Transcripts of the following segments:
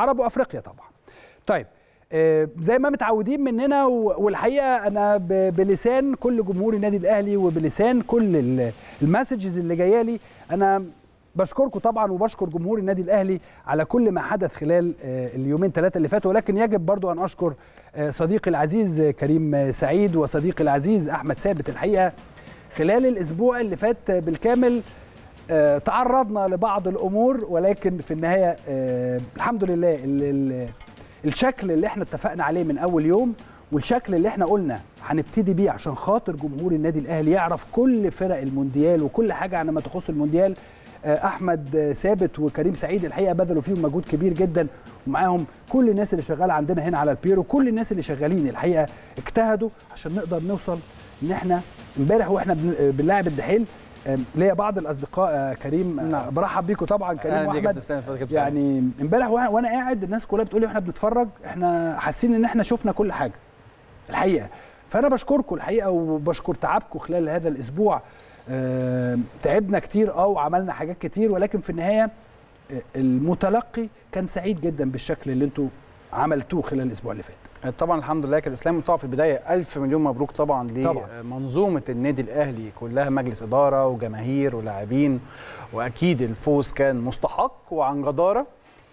عرب وافريقيا طبعا طيب آه، زي ما متعودين مننا و- والحقيقه انا ب- بلسان كل جمهور النادي الاهلي وبلسان كل ال- المسجز اللي جايه لي انا بشكركم طبعا وبشكر جمهور النادي الاهلي على كل ما حدث خلال آه، اليومين ثلاثه اللي فاتوا ولكن يجب برضو ان اشكر آه، صديقي العزيز آه، كريم آه، سعيد وصديقي العزيز احمد ثابت الحقيقه خلال الاسبوع اللي فات آه، بالكامل آه، تعرضنا لبعض الامور ولكن في النهايه آه، الحمد لله ال- ال- الشكل اللي احنا اتفقنا عليه من اول يوم والشكل اللي احنا قلنا هنبتدي بيه عشان خاطر جمهور النادي الاهلي يعرف كل فرق المونديال وكل حاجه عن ما تخص المونديال آه، احمد آه، ثابت وكريم سعيد الحقيقه بذلوا فيهم مجهود كبير جدا ومعاهم كل الناس اللي شغاله عندنا هنا على البيرو كل الناس اللي شغالين الحقيقه اجتهدوا عشان نقدر نوصل ان احنا امبارح واحنا بن- بنلاعب الدحيل آه، ليا بعض الاصدقاء آه، كريم آه، نعم. برحب بيكم طبعا كريم أهلاً بيك يا واحمد كابتن سامي، اتفضل يا كابتن سامي. يعني امبارح وانا وأنا قاعد الناس كلها بتقول لي واحنا بنتفرج احنا حاسين ان احنا شفنا كل حاجه الحقيقه فانا بشكركم الحقيقه وبشكر تعبكم خلال هذا الاسبوع آه، تعبنا كتير اه وعملنا حاجات كتير ولكن في النهايه آه، المتلقي كان سعيد جدا بالشكل اللي انتوا عملتوه خلال الاسبوع اللي فات طبعا الحمد لله كابتن اسلام طبعا في البدايه الف مليون مبروك طبعا طبعاً. لمنظومه النادي الاهلي كلها مجلس اداره وجماهير ولاعبين واكيد الفوز كان مستحق وعن جداره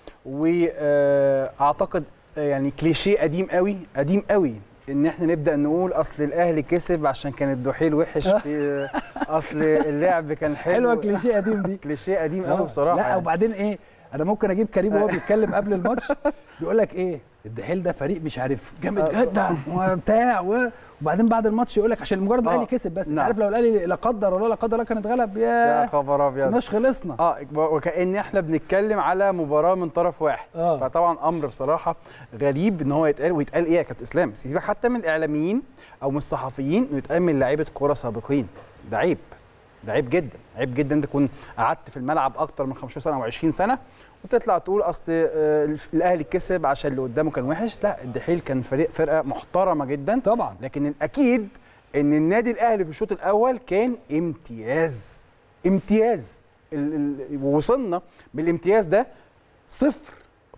واعتقد يعني كليشيه قديم قوي قديم قوي ان احنا نبدا نقول اصل الاهلي كسب عشان كان الدحيل وحش في اصل اللعب كان حلو حلوه كليشيه قديم دي كليشيه قديم آه. قوي بصراحه لا يعني. وبعدين ايه انا ممكن اجيب كريم وهو بيتكلم قبل الماتش بيقول لك ايه الدحيل ده فريق مش عارف جامد آه. جدا وبتاع و- وبعدين بعد الماتش يقول لك عشان مجرد آه. الاهلي كسب بس انت نعم. عارف لو الاهلي لا قدر ولا لا قدر الله كان اتغلب يا يا خبر ابيض كناش خلصنا اه وكأن احنا بنتكلم على مباراة من طرف واحد آه. فطبعا امر بصراحة غريب ان هو يتقال ويتقال ايه يا كابتن اسلام سيبك حتى من الاعلاميين او من الصحفيين انه يتقال من لعيبة كورة سابقين ده عيب ده عيب جدا عيب جدا انت تكون قعدت في الملعب اكتر من 15 سنة او 20 سنة وتطلع تقول اصل آه، الاهلي كسب عشان اللي قدامه كان وحش لا الدحيل كان فريق فرقة محترمة جدا طبعا لكن الاكيد ان النادي الاهلي في الشوط الاول كان امتياز امتياز ال- ال- ووصلنا بالامتياز ده صفر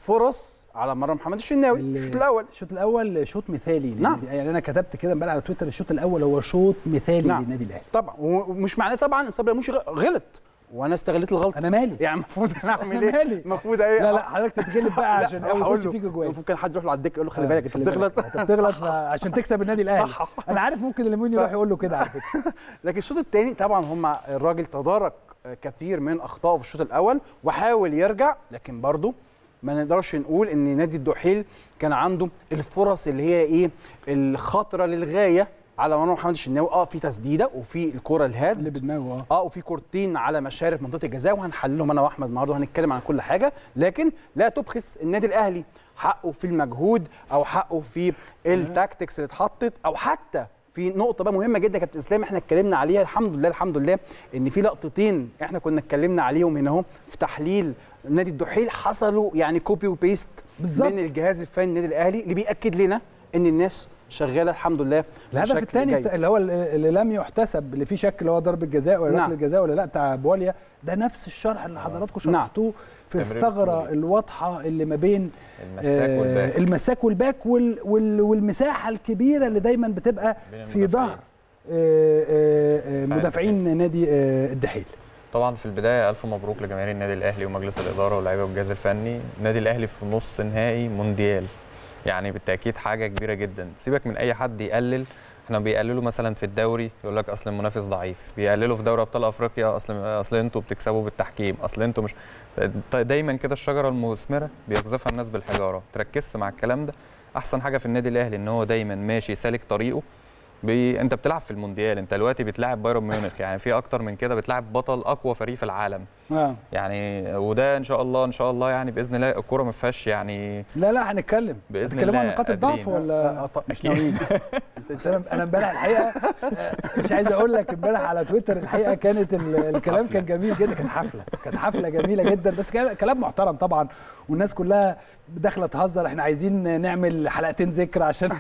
فرص على مرمى محمد الشناوي ال- الشوط الاول الشوط الاول شوط مثالي نعم. للنادي- يعني انا كتبت كده امبارح على تويتر الشوط الاول هو شوط مثالي نعم. للنادي الاهلي طبعا ومش معناه طبعا ان صبري مش غلط وانا استغليت الغلطه انا مالي يعني المفروض انا اعمل أنا ايه مالي. المفروض ايه لا لا حضرتك تتجلد بقى لا، عشان أروح اول أقول يخش له. فيك جوان المفروض كان حد يروح له على الدكه يقول له خلي آه، بالك انت خلي بتغلط انت بتغلط ف- عشان تكسب النادي الاهلي صح. انا عارف ممكن الليمون يروح يقول له كده على فكره لكن الشوط الثاني طبعا هم الراجل تدارك كثير من اخطائه في الشوط الاول وحاول يرجع لكن برضه ما نقدرش نقول ان نادي الدحيل كان عنده الفرص اللي هي ايه الخطره للغايه على مرمى محمد الشناوي اه في تسديده وفي الكره اللي الهاد بدماغه اه اه وفي كورتين على مشارف منطقه الجزاء وهنحللهم انا واحمد النهارده وهنتكلم عن كل حاجه لكن لا تبخس النادي الاهلي حقه في المجهود او حقه في التاكتكس اللي اتحطت او حتى في نقطة بقى مهمة جدا يا كابتن اسلام احنا اتكلمنا عليها الحمد لله الحمد لله ان في لقطتين احنا كنا اتكلمنا عليهم هنا اهو في تحليل نادي الدحيل حصلوا يعني كوبي وبيست بالظبط. من الجهاز الفني النادي الاهلي اللي بياكد لنا ان الناس شغاله الحمد لله الهدف بشكل الثاني جيد. اللي هو اللي لم يحتسب اللي فيه شك اللي هو ضربه جزاء ولا نعم. ركله جزاء ولا لا بتاع بواليا ده نفس الشرح اللي حضراتكم نعم. شرحتوه في تمرير الثغره الكوري. الواضحه اللي ما بين المساك آه، والباك المساك والباك وال وال والمساحه الكبيره اللي دايما بتبقى بين في المدافعين. ظهر آه، آه، آه، دفاع مدافعين نادي آه، الدحيل طبعا في البدايه الف مبروك لجماهير النادي الاهلي ومجلس الاداره واللعيبه والجهاز الفني النادي الاهلي في نص نهائي مونديال يعني بالتاكيد حاجه كبيره جدا سيبك من اي حد يقلل احنا بيقللوا مثلا في الدوري يقول لك اصل المنافس ضعيف بيقللوا في دوري ابطال افريقيا اصل اصل انتوا بتكسبوا بالتحكيم اصل انتوا مش دايما كده الشجره المثمره بيقذفها الناس بالحجاره تركزش مع الكلام ده احسن حاجه في النادي الاهلي ان هو دايما ماشي سالك طريقه بي... انت بتلعب في المونديال انت دلوقتي بتلاعب بايرن ميونخ يعني في اكتر من كده بتلاعب بطل اقوى فريق في العالم آه. يعني وده ان شاء الله ان شاء الله يعني باذن الله الكوره ما فيهاش يعني لا لا هنتكلم بإذن هتتكلموا عن الله نقاط الضعف قادرين. ولا آه، طب مش أكيد. ناويين بس انا انا امبارح الحقيقه آه، مش عايز اقول لك امبارح على تويتر الحقيقه كانت ال- الكلام حفلة. كان جميل جدا كانت حفله كانت حفله جميله جدا بس كان- كلام محترم طبعا والناس كلها داخله تهزر احنا عايزين نعمل حلقتين ذكر عشان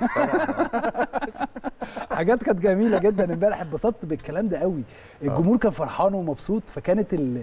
حاجات كانت جميله جدا امبارح اتبسطت بالكلام ده قوي الجمهور كان فرحان ومبسوط فكانت ال...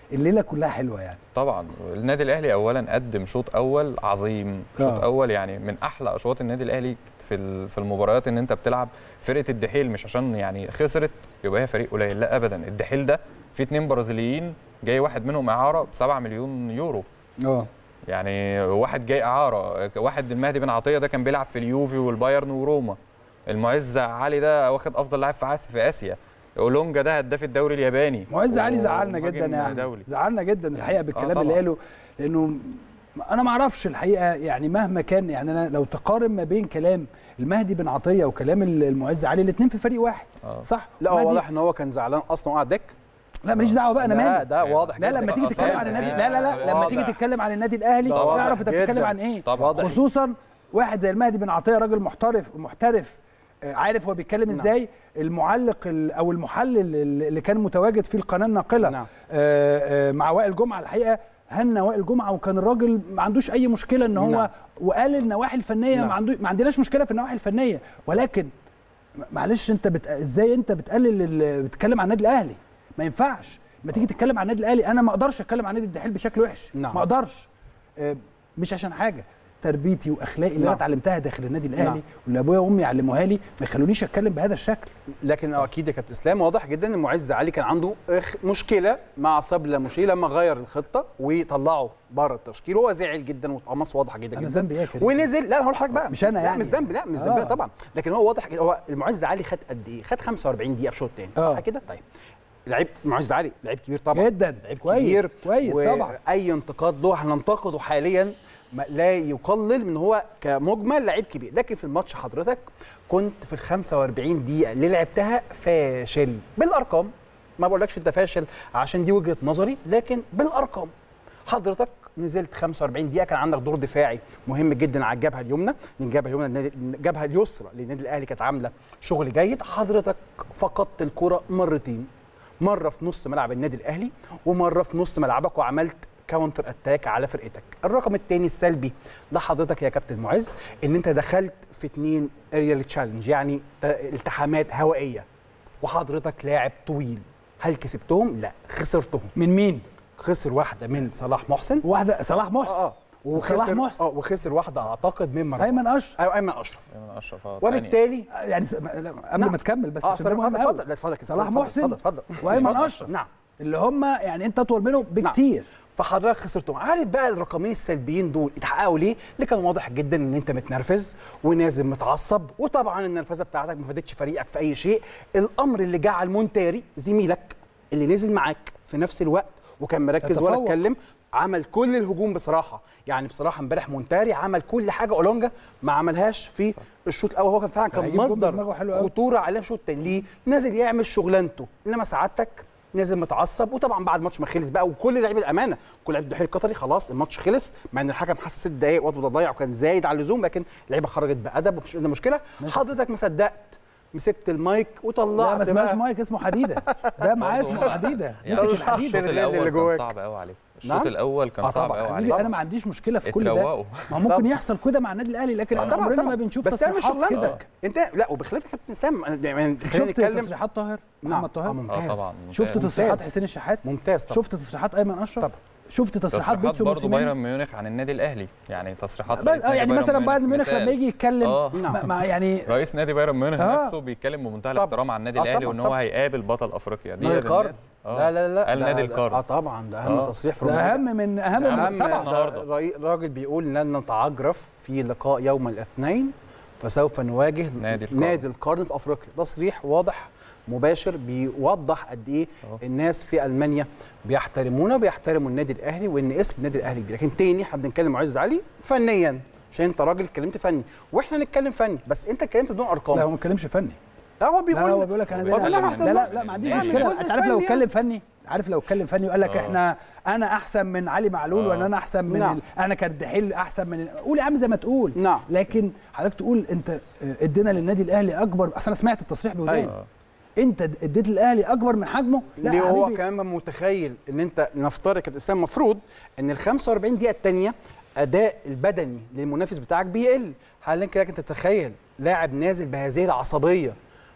الليله كلها حلوه يعني طبعا النادي الاهلي اولا قدم شوط اول عظيم شوط آه. اول يعني من احلى اشواط النادي الاهلي في ال- في المباريات ان انت بتلعب فرقه الدحيل مش عشان يعني خسرت يبقى هي فريق قليل لا ابدا الدحيل ده في اتنين برازيليين جاي واحد منهم اعاره ب 7 مليون يورو اه يعني واحد جاي اعاره واحد المهدي بن عطيه ده كان بيلعب في اليوفي والبايرن وروما المعز علي ده واخد افضل لاعب في آسيا- في اسيا اولونجا ده هداف الدوري الياباني معز علي زعلنا ومهاجم جدا يعني دولي. زعلنا جدا الحقيقه بالكلام طبعاً. اللي قاله لانه انا ما اعرفش الحقيقه يعني مهما كان يعني انا لو تقارن ما بين كلام المهدي بن عطيه وكلام المعز علي الاثنين في فريق واحد آه. صح لا هو مهدي- واضح ان هو كان زعلان اصلا وقعد دك لا ماليش دعوه بقى انا لا مالي ده واضح لا جداً. لما تيجي تتكلم عن النادي لا لا لا لما تيجي واضح. تتكلم عن النادي الاهلي ده واضح تعرف انت بتتكلم جداً. عن ايه طبعا خصوصا واحد زي المهدي بن عطيه راجل محترف محترف آه، عارف هو بيتكلم نعم. ازاي المعلق ال- او المحلل اللي كان متواجد في القناه الناقله نعم. آه، آه، مع وائل جمعه الحقيقه هنا وائل جمعه وكان الراجل ما عندوش اي مشكله ان هو نعم. وقال النواحي الفنيه نعم. ما, عنده ما عندناش مشكله في النواحي الفنيه ولكن م- معلش انت بت... ازاي انت بتقلل ال... بتتكلم عن النادي الاهلي ما ينفعش ما تيجي تتكلم عن النادي الاهلي انا ما اقدرش اتكلم عن نادي الدحيل بشكل وحش نعم. ما اقدرش آه، مش عشان حاجه تربيتي واخلاقي اللي نعم. انا اتعلمتها داخل النادي الاهلي نعم. واللي ابويا وامي علموها لي ما يخلونيش اتكلم بهذا الشكل لكن اكيد يا كابتن اسلام واضح جدا ان معز علي كان عنده إخ- مشكله مع صبري مشي لما غير الخطه وطلعه بره التشكيل هو زعل جدا واتقمص واضحه جدا انا جدا ذنبي ايه يا كريم؟ ونزل لا انا هقول لحضرتك بقى مش أنا لا يعني. مش ذنبي لا مش آه. ذنبنا طبعا لكن هو واضح جدا هو المعز علي خد قد ايه؟ خد 45 دقيقه في الشوط الثاني آه. صح كده؟ طيب لعيب معز علي لعيب كبير طبعا جدا لعيب كويس كبير كويس طبعا اي انتقاد له هننتقده حاليا ما- لا يقلل من هو كمجمل لعيب كبير لكن في الماتش حضرتك كنت في ال 45 دقيقه اللي لعبتها فاشل بالارقام ما بقولكش انت فاشل عشان دي وجهه نظري لكن بالارقام حضرتك نزلت 45 دقيقه كان عندك دور دفاعي مهم جدا على الجبهه اليمنى من الجبهه اليمنى للنادي- الجبهه اليسرى للنادي الاهلي كانت عامله شغل جيد حضرتك فقدت الكره مرتين مره في نص ملعب النادي الاهلي ومره في نص ملعبك وعملت كاونتر اتاك على فرقتك الرقم الثاني السلبي لحضرتك يا كابتن معز ان انت دخلت في اتنين اريال تشالنج يعني ت- التحامات هوائيه وحضرتك لاعب طويل هل كسبتهم لا خسرتهم من مين خسر واحده من صلاح محسن واحده صلاح محسن اه اه وصلاح وخسر محسن. اه وخسر واحده اعتقد من مرمى ايمن اشرف ايوه ايمن اشرف ايمن اشرف آه، تاني. وبالتالي يعني س- لا، قبل نعم. ما تكمل بس اه عشان ده صلاح مهم اتفضل أوي. لا اتفضل يا كابتن صلاح اتفضل، محسن اتفضل اتفضل وايمن اتفضل. اشرف نعم اللي هم يعني انت اطول منهم بكتير فحضرتك خسرتهم عارف بقى الرقمين السلبيين دول اتحققوا ليه اللي كان واضح جدا ان انت متنرفز ونازل متعصب وطبعا النرفزه بتاعتك ما فادتش فريقك في اي شيء الامر اللي جعل مونتاري زميلك اللي نزل معاك في نفس الوقت وكان مركز ولا يتفوق. اتكلم عمل كل الهجوم بصراحه يعني بصراحه امبارح مونتاري عمل كل حاجه اولونجا ما عملهاش في الشوط الاول هو كان فعلا كان هيجيب جول بدماغه مصدر حلو أوي. خطوره عليه في الشوط الثاني ليه نازل يعمل شغلانته انما سعادتك نازل متعصب وطبعا بعد الماتش ما خلص بقى وكل لعيبه الامانه كل لعيبه الدحيل القطري خلاص الماتش خلص مع ان الحكم حسب ست دقائق وقت ضايع وكان زايد على اللزوم لكن اللعيبه خرجت بادب ومفيش عندنا مشكله حضرتك ما صدقت مسكت المايك لا وطلعت ما اسمهاش بقى مايك اسمه حديده ده معاه اسمه حديده يعني مسك الشوط الحديده الغل اللي الاول كان جواك. صعب قوي عليك الشوط نعم؟ الاول كان آه صعب طبعاً. قوي حبيبي عليك انا ما عنديش مشكله في كل ده اتروقوا. ما هو ممكن طبعاً. يحصل كده مع النادي الاهلي لكن آه احنا طبعاً، عمرنا طبعاً. ما بنشوف بس تعمل تصريحات كده شغلانتك انت لا وبخلاف يا كابتن اسلام يعني خلينا شفت نتكلم تصريحات طاهر نعم محمد آه طاهر ممتاز طبعا شفت ممتاز. تصريحات ممتاز. حسين الشحات ممتاز طبعا شفت تصريحات ايمن اشرف طبعا. شفت تصريحات تصريحات بيتسو برضه موسيماني بايرن ميونخ عن النادي الاهلي يعني تصريحات بس- رئيس آه نادي يعني مثلا بايرن ميونخ مثال. لما يجي يتكلم آه. ما- ما يعني رئيس نادي بايرن ميونخ آه. نفسه بيتكلم بمنتهى طبعاً. الاحترام عن النادي آه الاهلي طبعاً، وان هو طبعاً. هيقابل بطل افريقيا دي نادي القرن الناس- آه. لا لا لا قال ده- نادي ده- القرن اه طبعا ده اهم آه. تصريح في ده الرمضان. اهم من اهم ده من أهم سبعه النهاردة. ده رأي- راجل بيقول لن نتعجرف في لقاء يوم الاثنين فسوف نواجه نادي القرن. نادي القرن في افريقيا تصريح واضح مباشر بيوضح قد ايه أهو. الناس في المانيا بيحترمونا وبيحترموا النادي الاهلي وان اسم النادي الاهلي كبير لكن تاني احنا بنتكلم معز علي فنيا عشان انت راجل اتكلمت فني واحنا نتكلم فني بس انت اتكلمت بدون لا ارقام هو ما بيتكلمش فني لا هو لا بيقول هو بيقول لك انا هو ده بيقول لك لا لا لا, لا ما عنديش يعني مشكله جزء انت عارف لو فني اتكلم فني عارف لو اتكلم فني وقال لك آه. احنا انا احسن من علي معلول آه. ولا انا احسن من نعم. ال... انا كالدحيل احسن من قول يا عم زي ما تقول نعم. لكن حضرتك تقول انت آه، ادينا للنادي الاهلي اكبر اصل انا سمعت التصريح بوداني أيوة. آه. انت اديت الاهلي اكبر من حجمه لا ليه يا هو حبيبي. كمان متخيل ان انت نفترض كابتن اسلام المفروض ان ال 45 دقيقه الثانيه اداء البدني للمنافس بتاعك بيقل هل انت لك انت تتخيل لاعب نازل بهذه العصبيه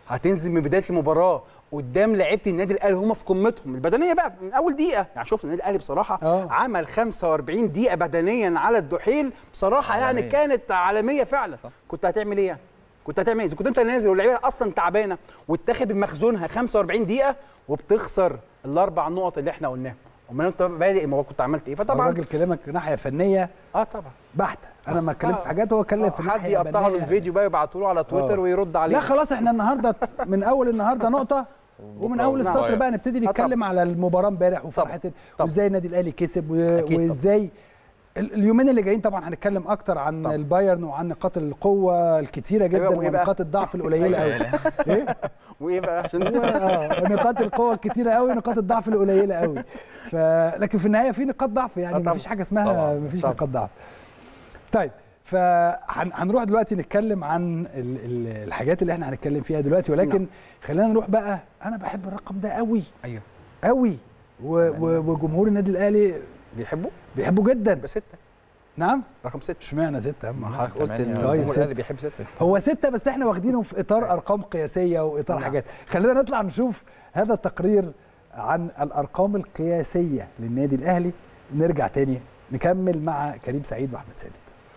هتنزل من بدايه المباراه قدام لعيبه النادي الاهلي هم في قمتهم البدنيه بقى من اول دقيقه يعني شوف النادي الاهلي بصراحه آه. عمل 45 دقيقه بدنيا على الدحيل بصراحه يعني عالمية. كانت عالميه فعلا صح. كنت هتعمل ايه يعني كنت هتعمل ايه اذا كنت انت نازل واللعيبه اصلا تعبانه واتاخد بمخزونها 45 دقيقه وبتخسر الاربع نقط اللي احنا قلناهم امال انت بادئ المباراه كنت عملت ايه فطبعا الراجل كلامك ناحيه فنيه اه طبعا بحته انا ما اتكلمت آه. في حاجات هو اتكلم آه، في حد ناحيه يقطع له فنية. الفيديو بقى يبعته له على تويتر آه. ويرد عليه لا خلاص احنا النهارده من اول النهارده نقطه ومن اول نعم. السطر بقى نبتدي آه، نتكلم على المباراه امبارح وفرحه طبعاً. وازاي النادي الاهلي كسب و- أكيد طبعاً. وازاي ال- اليومين اللي جايين طبعا هنتكلم اكتر عن طبعاً. البايرن وعن نقاط القوه الكتيره جدا أيوة، وإيه بقى؟ ونقاط الضعف القليله قوي ايه وايه بقى عشان اه نقاط القوه الكتيره قوي نقاط الضعف القليله قوي ف... لكن في النهايه في نقاط ضعف آه، يعني طبعاً. مفيش حاجه اسمها طبعاً. مفيش طبعاً. نقاط ضعف طيب فهنروح دلوقتي نتكلم عن ال... ال... الحاجات اللي احنا هنتكلم فيها دلوقتي ولكن نعم. خلينا نروح بقى انا بحب الرقم ده قوي ايوه قوي و... و... وجمهور النادي الاهلي بيحبوا بيحبه جدا بسته نعم رقم سته اشمعنى ستة يا عم حضرتك قلت ان تمانية. طيب، الجمهور ستة. الاهلي بيحب سته هو ستة بس احنا واخدينه في اطار ارقام قياسيه واطار نعم. حاجات خلينا نطلع نشوف هذا التقرير عن الارقام القياسيه للنادي الاهلي نرجع تاني نكمل مع كريم سعيد واحمد ثابت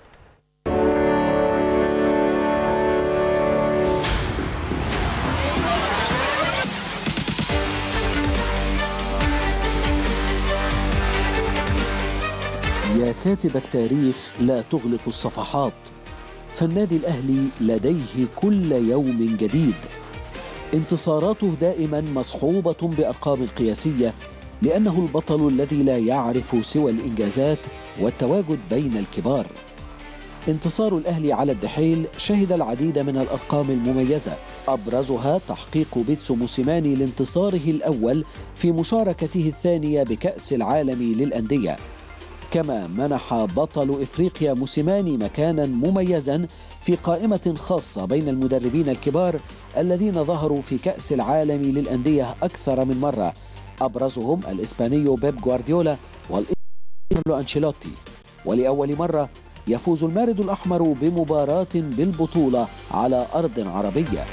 يا كاتب التاريخ لا تغلق الصفحات فالنادي الاهلي لديه كل يوم جديد انتصاراته دائما مصحوبه بارقام قياسيه لانه البطل الذي لا يعرف سوى الانجازات والتواجد بين الكبار انتصار الاهلي على الدحيل شهد العديد من الارقام المميزه ابرزها تحقيق بيتسو موسيماني لانتصاره الاول في مشاركته الثانيه بكاس العالم للانديه كما منح بطل افريقيا موسيماني مكانا مميزا في قائمه خاصه بين المدربين الكبار الذين ظهروا في كاس العالم للانديه اكثر من مره ابرزهم الاسباني بيب جوارديولا والايطالي انشيلوتي ولاول مره يفوز المارد الاحمر بمباراه بالبطوله على ارض عربيه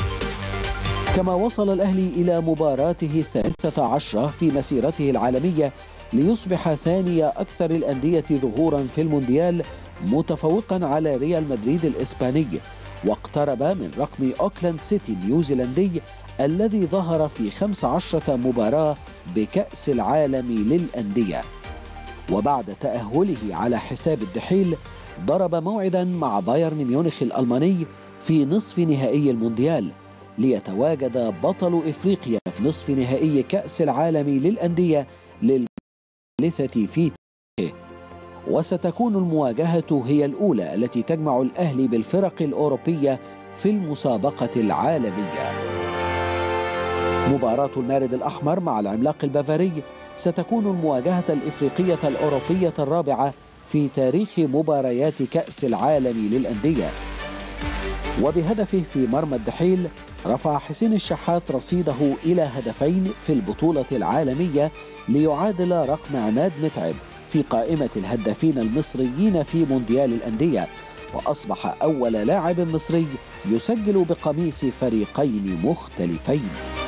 كما وصل الأهلي إلى مباراته الثالثة عشرة في مسيرته العالمية ليصبح ثاني أكثر الأندية ظهورا في المونديال متفوقا على ريال مدريد الإسباني واقترب من رقم أوكلاند سيتي النيوزيلندي الذي ظهر في 15 مباراة بكأس العالم للأندية وبعد تأهله على حساب الدحيل ضرب موعدا مع بايرن ميونخ الألماني في نصف نهائي المونديال ليتواجد بطل افريقيا في نصف نهائي كأس العالم للأندية للثالثة في تاريخه وستكون المواجهة هي الأولى التي تجمع الأهلي بالفرق الأوروبية في المسابقة العالمية. مباراة المارد الأحمر مع العملاق البافاري ستكون المواجهة الإفريقية الأوروبية الرابعة في تاريخ مباريات كأس العالم للأندية. وبهدفه في مرمى الدحيل رفع حسين الشحات رصيده إلى هدفين في البطولة العالمية ليعادل رقم عماد متعب في قائمة الهدافين المصريين في مونديال الأندية وأصبح أول لاعب مصري يسجل بقميص فريقين مختلفين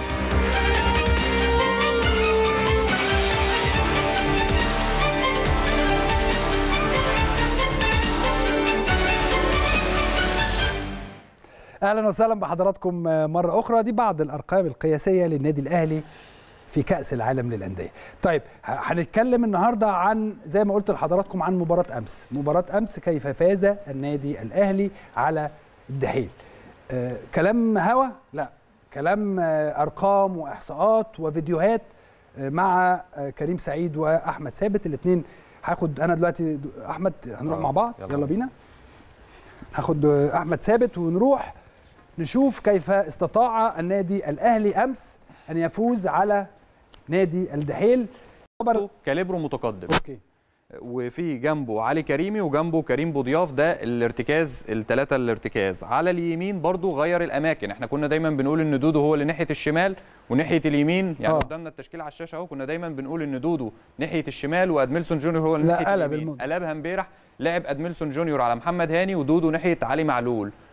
اهلا وسهلا بحضراتكم مره اخرى دي بعض الارقام القياسيه للنادي الاهلي في كاس العالم للانديه طيب ه- هنتكلم النهارده عن زي ما قلت لحضراتكم عن مباراه امس مباراه امس كيف فاز النادي الاهلي على الدحيل آه كلام هوا لا كلام آه ارقام واحصاءات وفيديوهات آه مع آه كريم سعيد واحمد ثابت الاثنين هاخد انا دلوقتي د- احمد هنروح آه، مع بعض يلا يلا بينا هاخد آه، احمد ثابت ونروح نشوف كيف استطاع النادي الاهلي امس ان يفوز على نادي الدحيل خبر كاليبرو متقدم اوكي وفي جنبه علي كريمي وجنبه كريم بوضياف ده الارتكاز الثلاثه الارتكاز على اليمين برضو غير الاماكن احنا كنا دايما بنقول ان دودو هو اللي ناحيه الشمال وناحيه اليمين يعني آه. قدامنا التشكيل على الشاشه اهو كنا دايما بنقول ان دودو ناحيه الشمال وادميلسون جونيور هو اللي لا، ناحيه قلب اليمين الموضوع. قلبها امبارح لعب ادميلسون جونيور على محمد هاني ودودو ناحيه علي معلول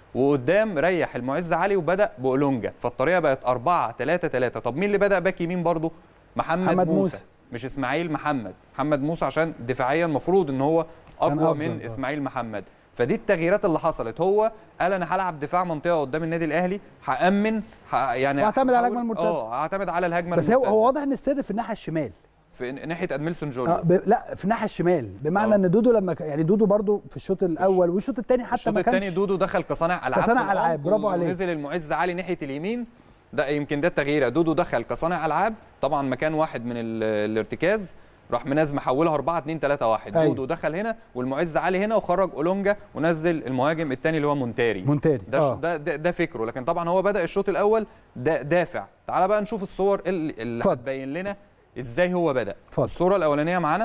وقدام ريح المعز علي وبدا باولونجا فالطريقه بقت 4 3 3 طب مين اللي بدا باك يمين برضو محمد, محمد موسى. موسى. مش اسماعيل محمد محمد موسى عشان دفاعيا المفروض ان هو كان اقوى أفضل، من آه. اسماعيل محمد فدي التغييرات اللي حصلت هو قال انا هلعب دفاع منطقه قدام النادي الاهلي هامن ه... يعني واعتمد على هحاول- الهجمة المرتدة. اه هعتمد على الهجمه بس هو المرتدة. هو واضح ان السر في الناحيه الشمال في ناحيه ادميلسون جونيور آه ب... لا في الناحيه الشمال بمعنى آه. ان دودو لما ك... يعني دودو برضو في الشوط الاول والشوط الثاني حتى الشوط ما كانش الثاني دودو دخل كصانع العاب كصانع في العمق ألعاب، برافو عليك. ونزل المعز علي ناحيه اليمين ده يمكن ده التغيير دودو دخل كصانع العاب طبعا مكان واحد من ال- الارتكاز راح مناز محولها 4 2 3 1 أيوة. دودو دخل هنا والمعز علي هنا وخرج اولونجا ونزل المهاجم الثاني اللي هو مونتاري مونتاري ده, آه. ده, ده ده فكره لكن طبعا هو بدا الشوط الاول دا دافع تعال بقى نشوف الصور اللي, اللي اتفضل. هتبين لنا ازاي هو بدا اتفضل. الصوره الاولانيه معانا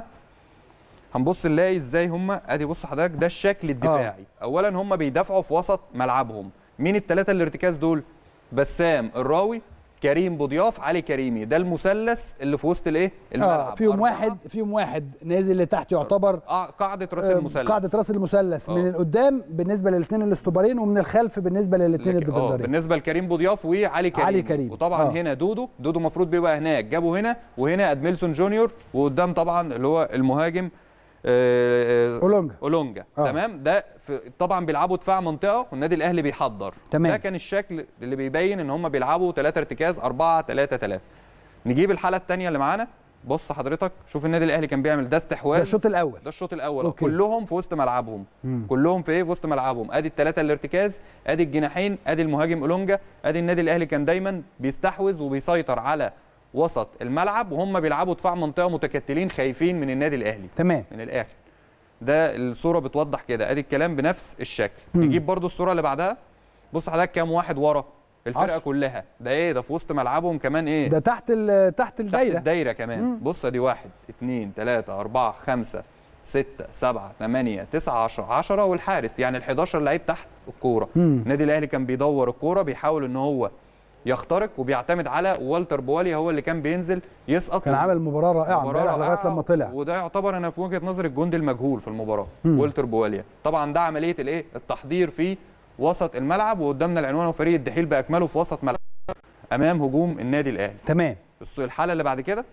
هنبص نلاقي ازاي هم ادي بص حضرتك ده الشكل الدفاعي اولا هم بيدافعوا في وسط ملعبهم مين الثلاثه الارتكاز دول بسام الراوي كريم بوضياف علي كريمي ده المثلث اللي في وسط الايه الملعب اه فيهم أربعة. واحد فيهم واحد نازل لتحت يعتبر آه قاعده راس آه، المثلث قاعده راس المثلث من آه. القدام بالنسبه للاثنين الاستوبرين ومن الخلف بالنسبه للاثنين لكن- اه الديفندرين بالنسبه لكريم بوضياف وعلي كريم علي كريمي. وطبعا آه. هنا دودو دودو المفروض بيبقى هناك جابوا هنا وهنا ادميلسون جونيور وقدام طبعا اللي هو المهاجم آه، آه، اولونجا اولونجا آه. تمام ده في طبعا بيلعبوا دفاع منطقه والنادي الاهلي بيحضر تمام. ده كان الشكل اللي بيبين ان هم بيلعبوا ثلاثه ارتكاز 4 3 3 نجيب الحاله الثانيه اللي معانا بص حضرتك شوف النادي الاهلي كان بيعمل ده استحواذ ده الشوط الاول ده الشوط الاول أوكي. كلهم في وسط ملعبهم مم. كلهم في ايه في وسط ملعبهم ادي الثلاثه الارتكاز ادي الجناحين ادي المهاجم اولونجا ادي النادي الاهلي كان دايما بيستحوذ وبيسيطر على وسط الملعب وهم بيلعبوا دفاع منطقه متكتلين خايفين من النادي الاهلي تمام من الاخر ده الصوره بتوضح كده ادي الكلام بنفس الشكل مم. نجيب برضو الصوره اللي بعدها بص حضرتك كام واحد ورا الفرقه عشرة. كلها ده ايه ده في وسط ملعبهم كمان ايه ده تحت ال- تحت تحت الدايره الدايره كمان مم. بص ادي واحد اتنين تلاته اربعه خمسه ستة سبعة ثمانية تسعة عشرة عشرة والحارس يعني ال 11 لعيب تحت الكورة مم. النادي الأهلي كان بيدور الكورة بيحاول إن هو يخترق وبيعتمد على والتر بواليا هو اللي كان بينزل يسقط كان عامل مباراه رائعه مباراة امبارح لغايه رائعة، لما طلع وده يعتبر انا في وجهه نظري الجندي المجهول في المباراه مم. والتر بواليا طبعا ده عمليه الايه التحضير في وسط الملعب وقدامنا العنوان وفريق الدحيل باكمله في وسط ملعب امام هجوم النادي الاهلي تمام بص الحاله اللي بعد كده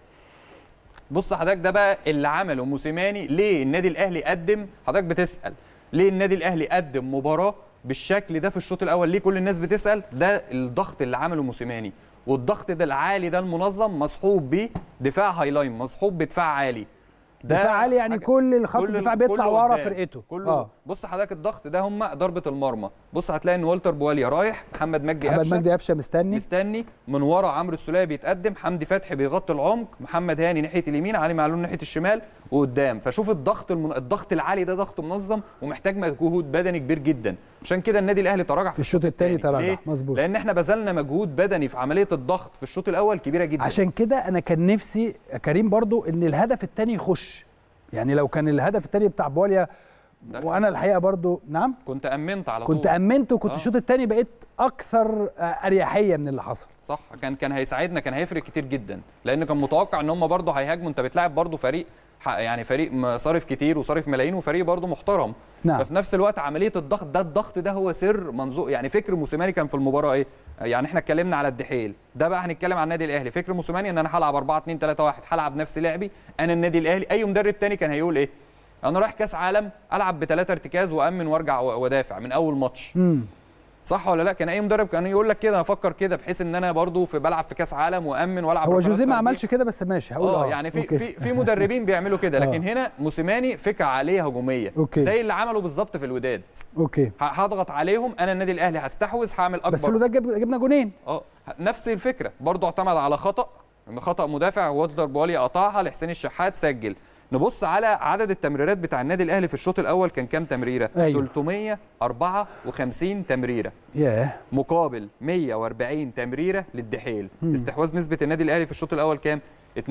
بص حضرتك ده بقى اللي عمله موسيماني ليه النادي الاهلي قدم حضرتك بتسال ليه النادي الاهلي قدم مباراه بالشكل ده في الشوط الاول ليه كل الناس بتسال ده الضغط اللي عمله موسيماني والضغط ده العالي ده المنظم مصحوب بيه دفاع هاي لاين مصحوب بدفاع عالي ده دفاع عالي يعني حاجة- كل الخط كل- الدفاع بيطلع كله ورا قدام. فرقته كله اه آه. بص حضرتك الضغط ده هم ضربه المرمى بص هتلاقي ان والتر بواليا رايح محمد مجدي محمد قفشه مجدي قفشه مستني مستني من ورا عمرو السوليه بيتقدم حمدي فتحي بيغطي العمق محمد هاني ناحيه اليمين علي معلول ناحيه الشمال وقدام فشوف الضغط المن... الضغط العالي ده ضغط منظم ومحتاج مجهود بدني كبير جدا عشان كده النادي الاهلي تراجع في, في الشوط الثاني تراجع ليه؟ مظبوط لان احنا بذلنا مجهود بدني في عمليه الضغط في الشوط الاول كبيره جدا عشان كده انا كان نفسي يا كريم برضو ان الهدف الثاني يخش يعني لو كان الهدف الثاني بتاع بواليا ده وانا الحقيقه برضو نعم كنت امنت على كنت طول امنت وكنت آه. الشوط الثاني بقيت اكثر آه، اريحيه من اللي حصل صح كان كان هيساعدنا كان هيفرق كتير جدا لان كان متوقع ان هم برضه هيهاجموا انت بتلاعب برضه فريق ح- يعني فريق م- صارف كتير وصارف ملايين وفريق برضه محترم نعم. ففي نفس الوقت عمليه الضغط ده الضغط ده هو سر منظور يعني فكر موسيماني كان في المباراه ايه يعني احنا اتكلمنا على الدحيل ده بقى هنتكلم عن النادي الاهلي فكر موسيماني ان انا هلعب 4 2 3 1 هلعب نفس لعبي انا النادي الاهلي اي مدرب تاني كان هيقول ايه انا رايح كاس عالم العب بثلاثه ارتكاز وامن وارجع و- وادافع من اول ماتش امم صح ولا لا كان اي مدرب كان يقول لك كده انا افكر كده بحيث ان انا برضو في بلعب في كاس عالم وامن والعب هو ركلات جوزيه ما ترجيح. عملش كده بس ماشي هقول اه يعني في أوكي. في في مدربين بيعملوا كده لكن آه. هنا موسيماني فكره عاليه هجوميه أوكي. زي اللي عمله بالظبط في الوداد اوكي ه- هضغط عليهم انا النادي الاهلي هستحوذ هعمل اكبر بس في الوداد جب- جبنا جونين اه نفس الفكره برضو اعتمد على خطا خطا مدافع والتر بوالي قطعها لحسين الشحات سجل نبص على عدد التمريرات بتاع النادي الاهلي في الشوط الاول كان كام تمريره أيوة. 354 تمريره ياه مقابل 140 تمريره للدحيل مم. استحواذ نسبه النادي الاهلي في الشوط الاول كام 72%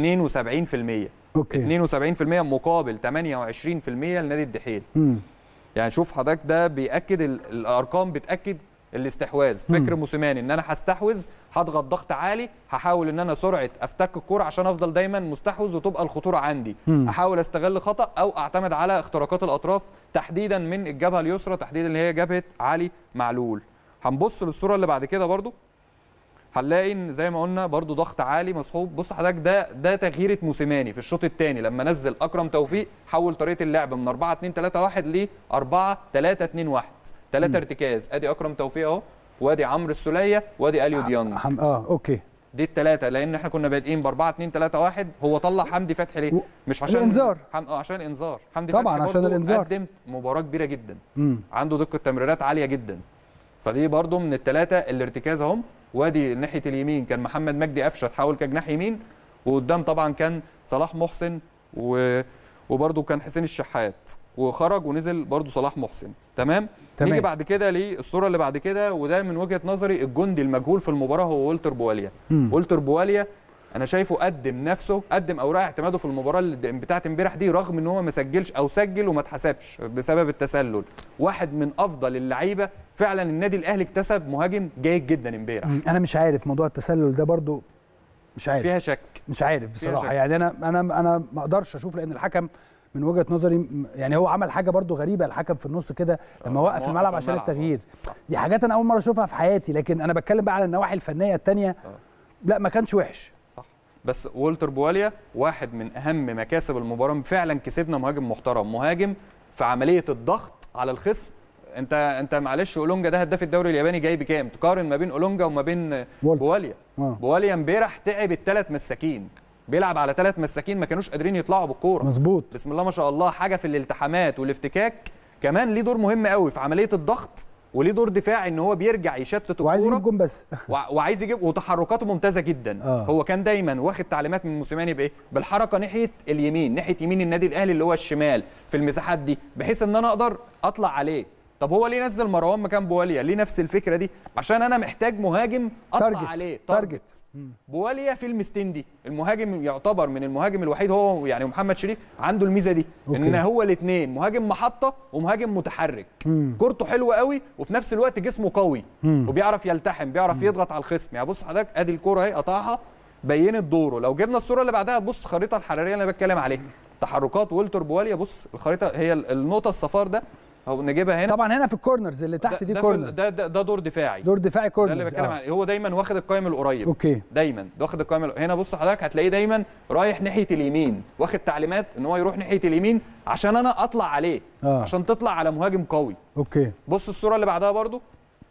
اوكي 72% مقابل 28% لنادي الدحيل امم يعني شوف حضرتك ده بياكد ال- الارقام بتاكد الاستحواذ فكر موسيماني ان انا هستحوذ هضغط ضغط عالي هحاول ان انا سرعه افتك الكوره عشان افضل دايما مستحوذ وتبقى الخطوره عندي احاول استغل خطا او اعتمد على اختراقات الاطراف تحديدا من الجبهه اليسرى تحديدا اللي هي جبهه علي معلول هنبص للصوره اللي بعد كده برضو هنلاقي ان زي ما قلنا برضو ضغط عالي مصحوب بص حضرتك ده ده تغييره موسيماني في الشوط الثاني لما نزل اكرم توفيق حول طريقه اللعب من 4 2 3 1 ل 4 3 2 1 ثلاثه ارتكاز ادي اكرم توفيق اهو وادي عمرو السوليه وادي اليو ديانج حم... اه اوكي دي الثلاثه لان احنا كنا بادئين ب 4 2 3 1 هو طلع حمدي فتحي ليه و- مش عشان الإنذار. حم... اه عشان الانذار حمدي طبعاً فتحي عشان برضو الإنذار. قدم مباراه كبيره جدا امم عنده دقه تمريرات عاليه جدا فدي برضو من الثلاثه الارتكاز اهم وادي ناحيه اليمين كان محمد مجدي قفشه تحول كجناح يمين وقدام طبعا كان صلاح محسن و... وبرضو كان حسين الشحات وخرج ونزل برضو صلاح محسن تمام تمام. نيجي بعد كده للصوره اللي بعد كده وده من وجهه نظري الجندي المجهول في المباراه هو والتر بواليا مم. والتر بواليا انا شايفه قدم نفسه قدم اوراق اعتماده في المباراه اللي بتاعت امبارح دي رغم ان هو ما سجلش او سجل وما اتحسبش بسبب التسلل واحد من افضل اللعيبه فعلا النادي الاهلي اكتسب مهاجم جيد جدا امبارح انا مش عارف موضوع التسلل ده برضو مش عارف فيها شك مش عارف فيها بصراحه شك. يعني انا انا انا ما اقدرش اشوف لان الحكم من وجهه نظري م- يعني هو عمل حاجه برضو غريبه الحكم في النص كده لما آه، وقف موقف الملعب عشان الملعب، التغيير صح. دي حاجات انا اول مره اشوفها في حياتي لكن انا بتكلم بقى على النواحي الفنيه التانية لا ما كانش وحش صح بس والتر بواليا واحد من اهم مكاسب المباراه فعلا كسبنا مهاجم محترم مهاجم في عمليه الضغط على الخصم انت انت معلش اولونجا ده هداف الدوري الياباني جاي بكام تقارن ما بين اولونجا وما بين والتر. بواليا آه. بواليا امبارح تعب الثلاث مساكين بيلعب على ثلاث مساكين ما كانوش قادرين يطلعوا بالكوره مظبوط بسم الله ما شاء الله حاجه في الالتحامات والافتكاك كمان ليه دور مهم قوي في عمليه الضغط وليه دور دفاعي ان هو بيرجع يشتت وعايز يجيب الكوره جون بس وع- وعايز يجيب وتحركاته ممتازه جدا آه. هو كان دايما واخد تعليمات من موسيماني بايه بالحركه ناحيه اليمين ناحيه يمين النادي الاهلي اللي هو الشمال في المساحات دي بحيث ان انا اقدر اطلع عليه طب هو ليه نزل مروان مكان بواليا ليه نفس الفكره دي عشان انا محتاج مهاجم اطلع تارجت عليه تارجت بواليا في المستين دي المهاجم يعتبر من المهاجم الوحيد هو يعني محمد شريف عنده الميزه دي أوكي. ان هو الاثنين مهاجم محطه ومهاجم متحرك مم. كورته حلوه قوي وفي نفس الوقت جسمه قوي مم. وبيعرف يلتحم بيعرف يضغط على الخصم يعني بص حضرتك ادي الكوره اهي قطعها بينت دوره لو جبنا الصوره اللي بعدها تبص الخريطه الحراريه اللي انا بتكلم عليها تحركات والتر بواليا بص الخريطه هي النقطه الصفار ده او نجيبها هنا طبعا هنا في الكورنرز اللي تحت ده- دي ده, في كورنرز ال- ده, ده, ده دور دفاعي دور دفاعي ده كورنرز اللي بتكلم آه. عليه هو دايما واخد القائم القريب اوكي دايما ده واخد القائم الق- هنا بص حضرتك هتلاقيه دايما رايح ناحيه اليمين واخد تعليمات ان هو يروح ناحيه اليمين عشان انا اطلع عليه آه. عشان تطلع على مهاجم قوي اوكي بص الصوره اللي بعدها برضو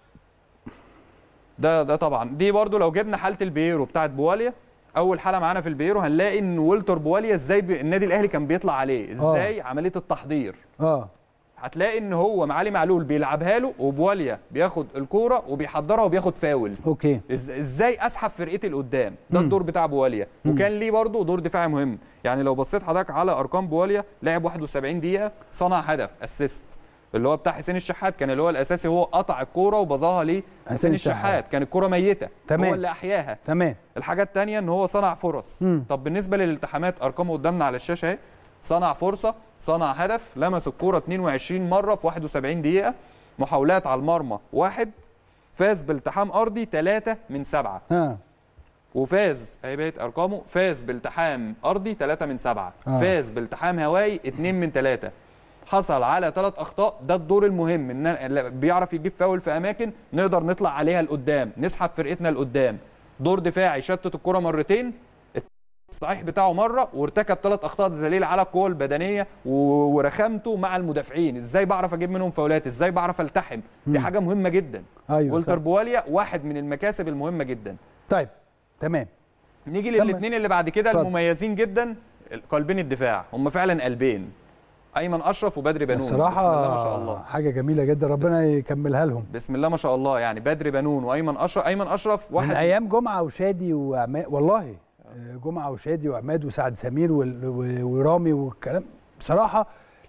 ده ده طبعا دي برضو لو جبنا حاله البيرو بتاعت بواليا اول حاله معانا في البيرو هنلاقي ان والتر بواليا ازاي بي... النادي الاهلي كان بيطلع عليه ازاي عمليه التحضير اه هتلاقي ان هو معالي معلول بيلعبها له وبواليا بياخد الكوره وبيحضرها وبياخد فاول اوكي إز- ازاي اسحب فرقتي لقدام ده الدور بتاع بواليا وكان ليه برضه دور دفاعي مهم يعني لو بصيت حضرتك على ارقام بواليا لعب 71 دقيقه صنع هدف اسيست اللي هو بتاع حسين الشحات كان اللي هو الاساسي هو قطع الكوره وبظاها ليه حسين الشحات. الشحات كان الكوره ميته تمام. هو اللي احياها تمام الحاجه الثانيه ان هو صنع فرص مم. طب بالنسبه للالتحامات ارقامه قدامنا على الشاشه اهي صنع فرصه صنع هدف لمس الكوره 22 مره في 71 دقيقه محاولات على المرمى واحد فاز بالتحام ارضي ثلاثة من سبعة اه وفاز اهي بقت ارقامه فاز بالتحام ارضي ثلاثة من سبعة آه. فاز بالتحام هوائي اثنين من ثلاثة حصل على ثلاث اخطاء ده الدور المهم ان أنا- بيعرف يجيب فاول في اماكن نقدر نطلع عليها لقدام نسحب فرقتنا لقدام دور دفاعي شتت الكره مرتين الصحيح بتاعه مره وارتكب ثلاث اخطاء ده دليل على القوه البدنيه و- ورخامته مع المدافعين ازاي بعرف اجيب منهم فاولات ازاي بعرف التحم دي حاجه مهمه جدا ايوه والتر صح. بواليا واحد من المكاسب المهمه جدا طيب تمام نيجي كمل. للاثنين اللي بعد كده اتفضل. المميزين جدا قلبين الدفاع هم فعلا قلبين ايمن اشرف وبدري بنون بصراحه بسم الله ما شاء الله حاجه جميله جدا ربنا يكملها لهم بسم الله ما شاء الله يعني بدري بنون وايمن اشرف ايمن اشرف من واحد ايام جمعه وشادي وعماد والله آه، جمعه وشادي وعماد وسعد سمير وال- و- ورامي والكلام بصراحه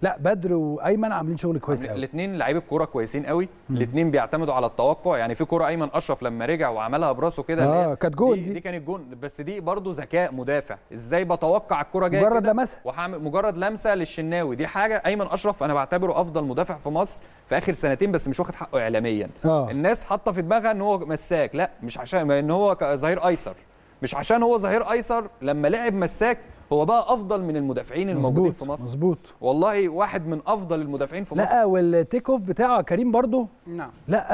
لا بدر وايمن عاملين شغل كويس قوي الاثنين لعيبه كوره كويسين قوي الاثنين بيعتمدوا على التوقع يعني في كوره ايمن اشرف لما رجع وعملها براسه كده اللي اه هي- كانت جول دي, دي, دي كانت جون بس دي برضو ذكاء مدافع ازاي بتوقع الكوره جايه مجرد كده لمسها. وهعمل مجرد لمسه للشناوي دي حاجه ايمن اشرف انا بعتبره افضل مدافع في مصر في اخر سنتين بس مش واخد حقه اعلاميا آه. الناس حاطه في دماغها ان هو مساك لا مش عشان ان هو ك- ظهير ايسر مش عشان هو ظهير ايسر لما لعب مساك هو بقى افضل من المدافعين الموجودين مظبوط في مصر مظبوط والله واحد من افضل المدافعين في مصر لا والتيك اوف بتاعه كريم برضو نعم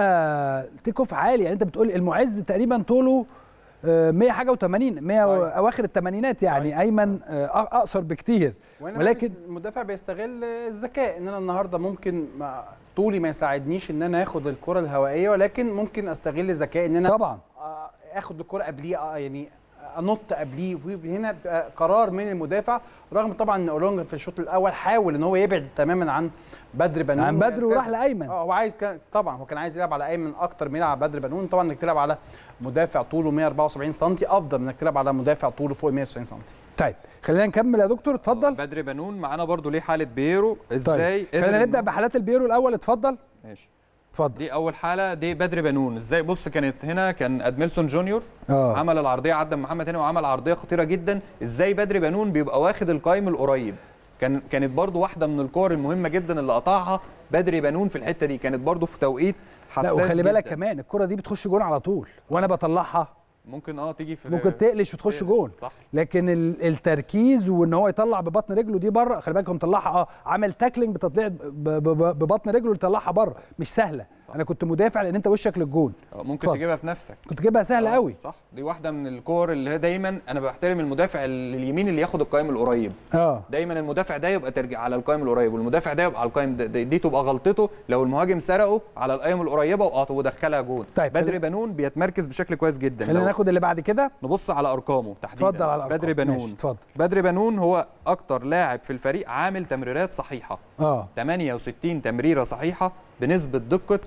لا التيك اوف عالي يعني انت بتقول المعز تقريبا طوله آه، 100 حاجه و80 100 صحيح. اواخر الثمانينات يعني صحيح. ايمن آه، اقصر بكتير وهنا ولكن ولكن المدافع بيستغل الذكاء ان انا النهارده ممكن ما طولي ما يساعدنيش ان انا اخد الكره الهوائيه ولكن ممكن استغل الذكاء ان انا طبعا آه، اخد الكره قبليه آه، يعني انط قبليه هنا بيبقى قرار من المدافع رغم طبعا ان اولونجا في الشوط الاول حاول ان هو يبعد تماما عن بدر بنون عن بدر وراح ويلتزم. لايمن اه هو عايز كان طبعا هو كان عايز يلعب على ايمن اكتر من يلعب على بدر بنون طبعا انك تلعب على مدافع طوله 174 سم افضل من انك تلعب على مدافع طوله فوق 190 سم طيب خلينا نكمل يا دكتور اتفضل بدر بنون معانا برضو ليه حاله بيرو ازاي طيب خلينا قدر نبدا إن هو- بحالات البيرو الاول اتفضل ماشي اتفضل دي اول حاله دي بدر بنون ازاي بص كانت هنا كان ادميلسون جونيور اه عمل العرضيه عدى محمد هنا وعمل عرضيه خطيره جدا ازاي بدر بنون بيبقى واخد القايم القريب كان كانت برضو واحده من الكور المهمه جدا اللي قطعها بدر بنون في الحته دي كانت برضو في توقيت لا حساس وخلي بالك جداً. كمان الكره دي بتخش جون على طول وانا بطلعها ممكن اه تيجي في ممكن تقلش وتخش جون صح لكن ال- التركيز وان هو يطلع ببطن رجله دي بره خلي بالك هو مطلعها اه عمل تاكلينج بتطلع ب- ب- ب- ببطن رجله يطلعها بره مش سهله انا كنت مدافع لان انت وشك للجون آه، ممكن اتفضل. تجيبها في نفسك كنت جايبها سهله آه، قوي صح دي واحده من الكور اللي هي دايما انا بحترم المدافع ال- اليمين اللي ياخد القائم القريب اه دايما المدافع ده يبقى ترجع على القائم القريب والمدافع ده يبقى على القائم ده دي, دي تبقى غلطته لو المهاجم سرقه على القائم القريبه وقاطه ودخلها جون طيب، بدر خلي- بنون بيتمركز بشكل كويس جدا خلينا لو ناخد اللي بعد كده نبص على ارقامه تحديدا اتفضل على الأرقام. بدر بنون ماشي، اتفضل بدر بنون هو اكتر لاعب في الفريق عامل تمريرات صحيحه اه 68 تمريره صحيحه بنسبه دقه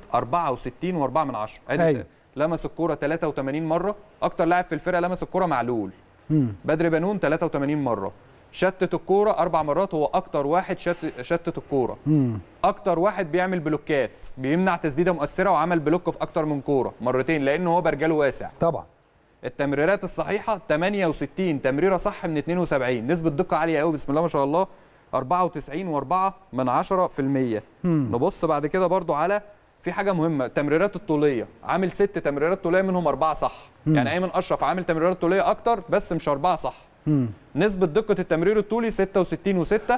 64 و4 من 10 أيوة. لمس الكوره 83 مره اكتر لاعب في الفرقه لمس الكوره معلول امم بدر بنون 83 مره شتت الكوره اربع مرات هو اكتر واحد شت شتت الكوره امم اكتر واحد بيعمل بلوكات بيمنع تسديده مؤثره وعمل بلوك في اكتر من كوره مرتين لان هو برجله واسع طبعا التمريرات الصحيحه 68 تمريره صح من 72 نسبه دقه عاليه قوي بسم الله ما شاء الله 94 و4 من 10% مم. نبص بعد كده برضو على في حاجه مهمه التمريرات الطوليه عامل ست تمريرات طوليه منهم اربعه صح مم. يعني ايمن اشرف عامل تمريرات طوليه اكتر بس مش اربعه صح امم نسبه دقه التمرير الطولي 66 و6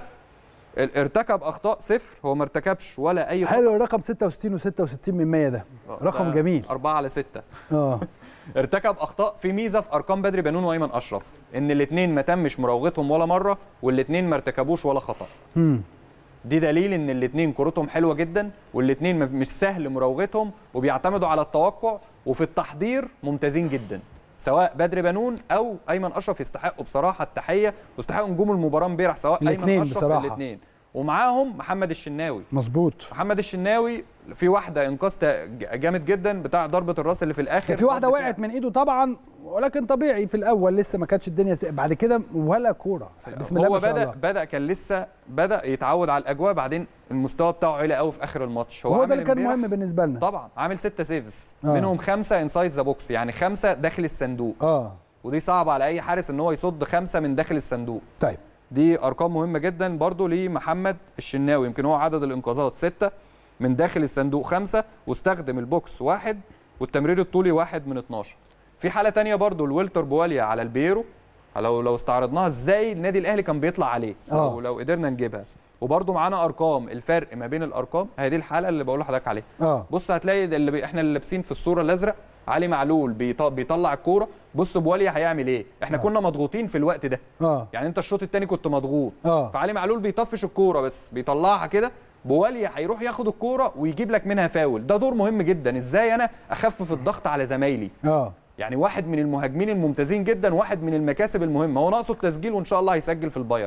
ارتكب اخطاء صفر هو ما ارتكبش ولا اي خطأ. حلو الرقم 66 و66 من 100 ده رقم ده جميل أربعة على ستة اه ارتكب اخطاء في ميزه في ارقام بدري بنون وايمن اشرف ان الاثنين ما تمش مراوغتهم ولا مره والاثنين ما ارتكبوش ولا خطا امم دي دليل ان الاثنين كورتهم حلوه جدا والاثنين مش سهل مراوغتهم وبيعتمدوا على التوقع وفي التحضير ممتازين جدا سواء بدر بنون او ايمن اشرف يستحقوا بصراحه التحيه ويستحقوا نجوم المباراه امبارح سواء الاتنين ايمن اشرف بصراحة. الاثنين ومعاهم محمد الشناوي مظبوط محمد الشناوي في واحده انقاذ تا- جامد جدا بتاع ضربه الراس اللي في الاخر في واحده رد وقعت من ايده طبعا ولكن طبيعي في الاول لسه ما كانتش الدنيا س... بعد كده ولا كوره بسم الله هو ما شاء بدا الله بدا كان لسه بدا يتعود على الاجواء بعدين المستوى بتاعه عالي قوي في اخر الماتش هو ده عامل اللي كان امبارح- مهم بالنسبه لنا طبعا عامل ستة سيفز آه. منهم خمسه انسايد ذا بوكس يعني خمسه داخل الصندوق اه ودي صعبه على اي حارس ان هو يصد خمسه من داخل الصندوق طيب دي ارقام مهمه جدا برضو لمحمد الشناوي يمكن هو عدد الانقاذات سته من داخل الصندوق خمسه واستخدم البوكس واحد والتمرير الطولي واحد من 12 في حاله تانية برضو الويلتر بواليا على البيرو لو لو استعرضناها ازاي النادي الاهلي كان بيطلع عليه آه. لو, لو قدرنا نجيبها وبرضو معانا ارقام الفرق ما بين الارقام هي دي الحاله اللي بقول لحضرتك عليها اه بص هتلاقي ده اللي بي... احنا اللي لابسين في الصوره الازرق علي معلول بيط... بيطلع الكوره بص بواليا هيعمل ايه احنا آه. كنا مضغوطين في الوقت ده اه يعني انت الشوط الثاني كنت مضغوط اه فعلي معلول بيطفش الكوره بس بيطلعها كده بواليا هيروح ياخد الكوره ويجيب لك منها فاول ده دور مهم جدا ازاي انا اخفف الضغط على زمايلي اه يعني واحد من المهاجمين الممتازين جدا واحد من المكاسب المهمه هو ناقصه التسجيل وان شاء الله هيسجل في البايرن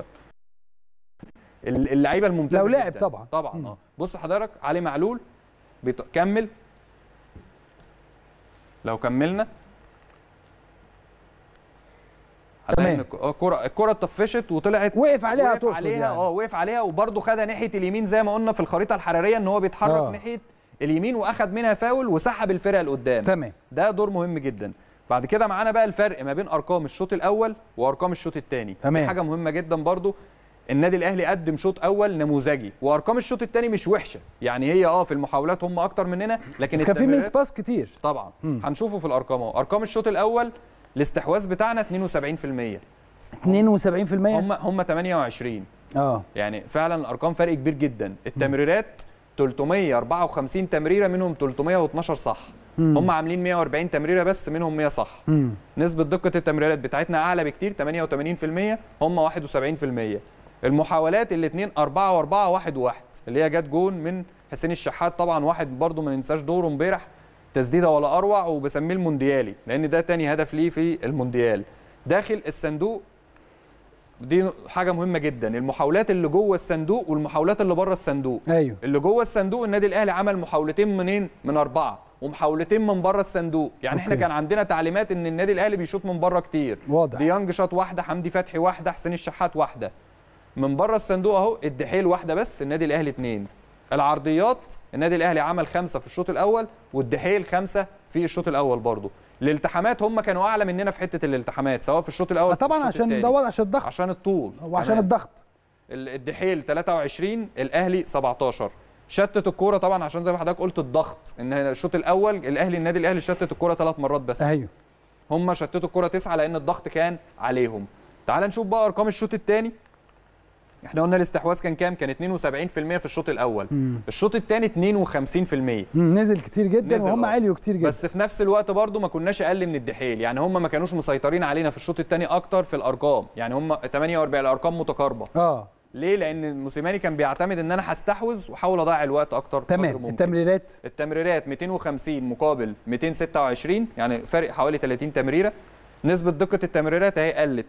ال- اللعيبه الممتازه لو لعب جداً. طبعاً. طبعا مم. اه بص حضرتك علي معلول بيط... كمل لو كملنا هتلاقي تمام. ان الك- الكره الكره اتطفشت وطلعت وقف عليها وقف تقصد عليها يعني. اه وقف عليها وبرده خدها ناحيه اليمين زي ما قلنا في الخريطه الحراريه ان هو بيتحرك آه. ناحيه اليمين واخد منها فاول وسحب الفرقه لقدام تمام ده دور مهم جدا بعد كده معانا بقى الفرق ما بين ارقام الشوط الاول وارقام الشوط الثاني تمام. دي حاجه مهمه جدا برضو النادي الاهلي قدم شوط اول نموذجي وارقام الشوط الثاني مش وحشه يعني هي اه في المحاولات هم اكتر مننا لكن بس كان في ميس التمريرات- باس كتير طبعا مم. هنشوفه في الارقام اهو ارقام الشوط الاول الاستحواذ بتاعنا 72% 72% هم هم 28 اه يعني فعلا الارقام فرق كبير جدا التمريرات 354 تمريره منهم 312 صح مم. هم عاملين 140 تمريره بس منهم 100 صح مم. نسبه دقه التمريرات بتاعتنا اعلى بكتير 88% هم 71% المحاولات الاثنين 4 و4 1 1 اللي هي جت جون من حسين الشحات طبعا واحد برضو ما ننساش دوره امبارح تسديده ولا اروع وبسميه المونديالي لان ده تاني هدف ليه في المونديال داخل الصندوق دي حاجه مهمه جدا المحاولات اللي جوه الصندوق والمحاولات اللي بره الصندوق ايوه اللي جوه الصندوق النادي الاهلي عمل محاولتين منين من اربعه ومحاولتين من بره الصندوق يعني احنا أوكي. كان عندنا تعليمات ان النادي الاهلي بيشوط من بره كتير واضح ديانج شاط واحده حمدي فتحي واحده حسين الشحات واحده من بره الصندوق اهو الدحيل واحده بس النادي الاهلي اثنين العرضيات النادي الاهلي عمل خمسه في الشوط الاول والدحيل خمسه في الشوط الاول برضه الالتحامات هم كانوا اعلى مننا في حته الالتحامات سواء في الشوط الاول آه أو في طبعا الشوط عشان التاني. دوت عشان الضغط عشان الطول وعشان كمان. الضغط ال- الدحيل 23 الاهلي 17 شتت الكوره طبعا عشان زي ما حضرتك قلت الضغط ان الشوط الاول الاهلي النادي الاهلي شتت الكوره ثلاث مرات بس ايوه هم شتتوا الكوره تسعه لان الضغط كان عليهم تعال نشوف بقى ارقام الشوط الثاني احنا قلنا الاستحواذ كان كام كان 72% في الشوط الاول مم. الشوط الثاني 52% مم. نزل كتير جدا نزل، وهم آه. عليوا كتير جدا بس في نفس الوقت برضو ما كناش اقل من الدحيل يعني هم ما كانوش مسيطرين علينا في الشوط الثاني اكتر في الارقام يعني هم 48 الارقام متقاربه اه ليه لان موسيماني كان بيعتمد ان انا هستحوذ واحاول اضيع الوقت اكتر قدر تمام ممكن. التمريرات التمريرات 250 مقابل 226 يعني فرق حوالي 30 تمريره نسبة دقة التمريرات اهي قلت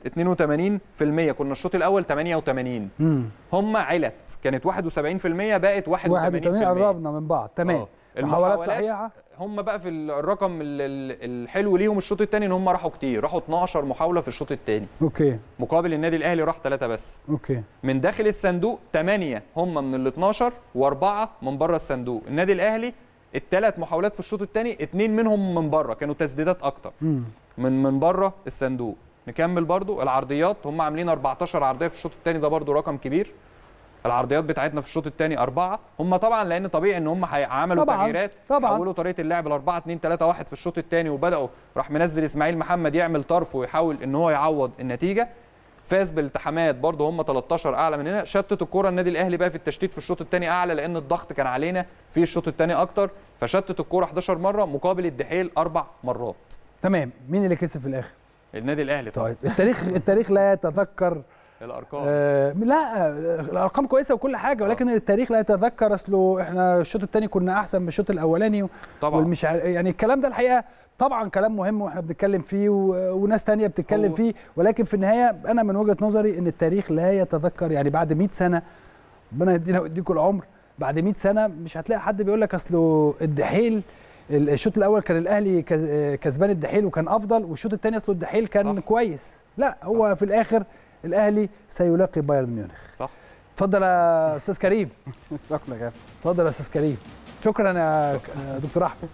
82% كنا الشوط الأول 88 امم هم علت كانت 71% بقت 81% 81 قربنا من بعض تمام آه. محاولات المحاولات صحيحه هم بقى في الرقم ال- ال- الحلو ليهم الشوط الثاني ان هم راحوا كتير راحوا 12 محاولة في الشوط الثاني اوكي مقابل النادي الأهلي راح ثلاثة بس اوكي من داخل الصندوق 8 هم من ال 12 واربعه من بره الصندوق النادي الاهلي الثلاث محاولات في الشوط الثاني اثنين منهم من بره كانوا تسديدات اكتر امم من من بره الصندوق نكمل برضو العرضيات هم عاملين 14 عرضيه في الشوط الثاني ده برضو رقم كبير العرضيات بتاعتنا في الشوط الثاني أربعة هم طبعا لأن طبيعي إن هم عملوا طبعاً، تغييرات طبعاً. حولوا طريقة اللعب ل 4 2 3 1 في الشوط الثاني وبدأوا راح منزل إسماعيل محمد يعمل طرف ويحاول إن هو يعوض النتيجة فاز بالالتحامات برضه هم 13 اعلى مننا شتت الكره النادي الاهلي بقى في التشتيت في الشوط الثاني اعلى لان الضغط كان علينا في الشوط الثاني اكتر فشتت الكره 11 مره مقابل الدحيل اربع مرات تمام مين اللي كسب في الاخر النادي الاهلي طبعا طيب التاريخ التاريخ لا يتذكر الارقام آه لا آه، الارقام كويسه وكل حاجه ولكن التاريخ لا يتذكر اصله احنا الشوط الثاني كنا احسن من الشوط الاولاني طبعا والمش ع- يعني الكلام ده الحقيقه طبعا كلام مهم واحنا بنتكلم فيه و... وناس تانية بتتكلم هو- فيه ولكن في النهايه انا من وجهه نظري ان التاريخ لا يتذكر يعني بعد 100 سنه ربنا يدينا ويديكم العمر بعد 100 سنه مش هتلاقي حد بيقول لك اصله الدحيل الشوط الاول كان الاهلي كز- كسبان الدحيل وكان افضل والشوط الثاني اصله الدحيل كان صح. كويس لا هو في الاخر الاهلي سيلاقي بايرن ميونخ صح اتفضل يا استاذ كريم شكرا يا اتفضل يا استاذ كريم شكرا يا يا دكتور احمد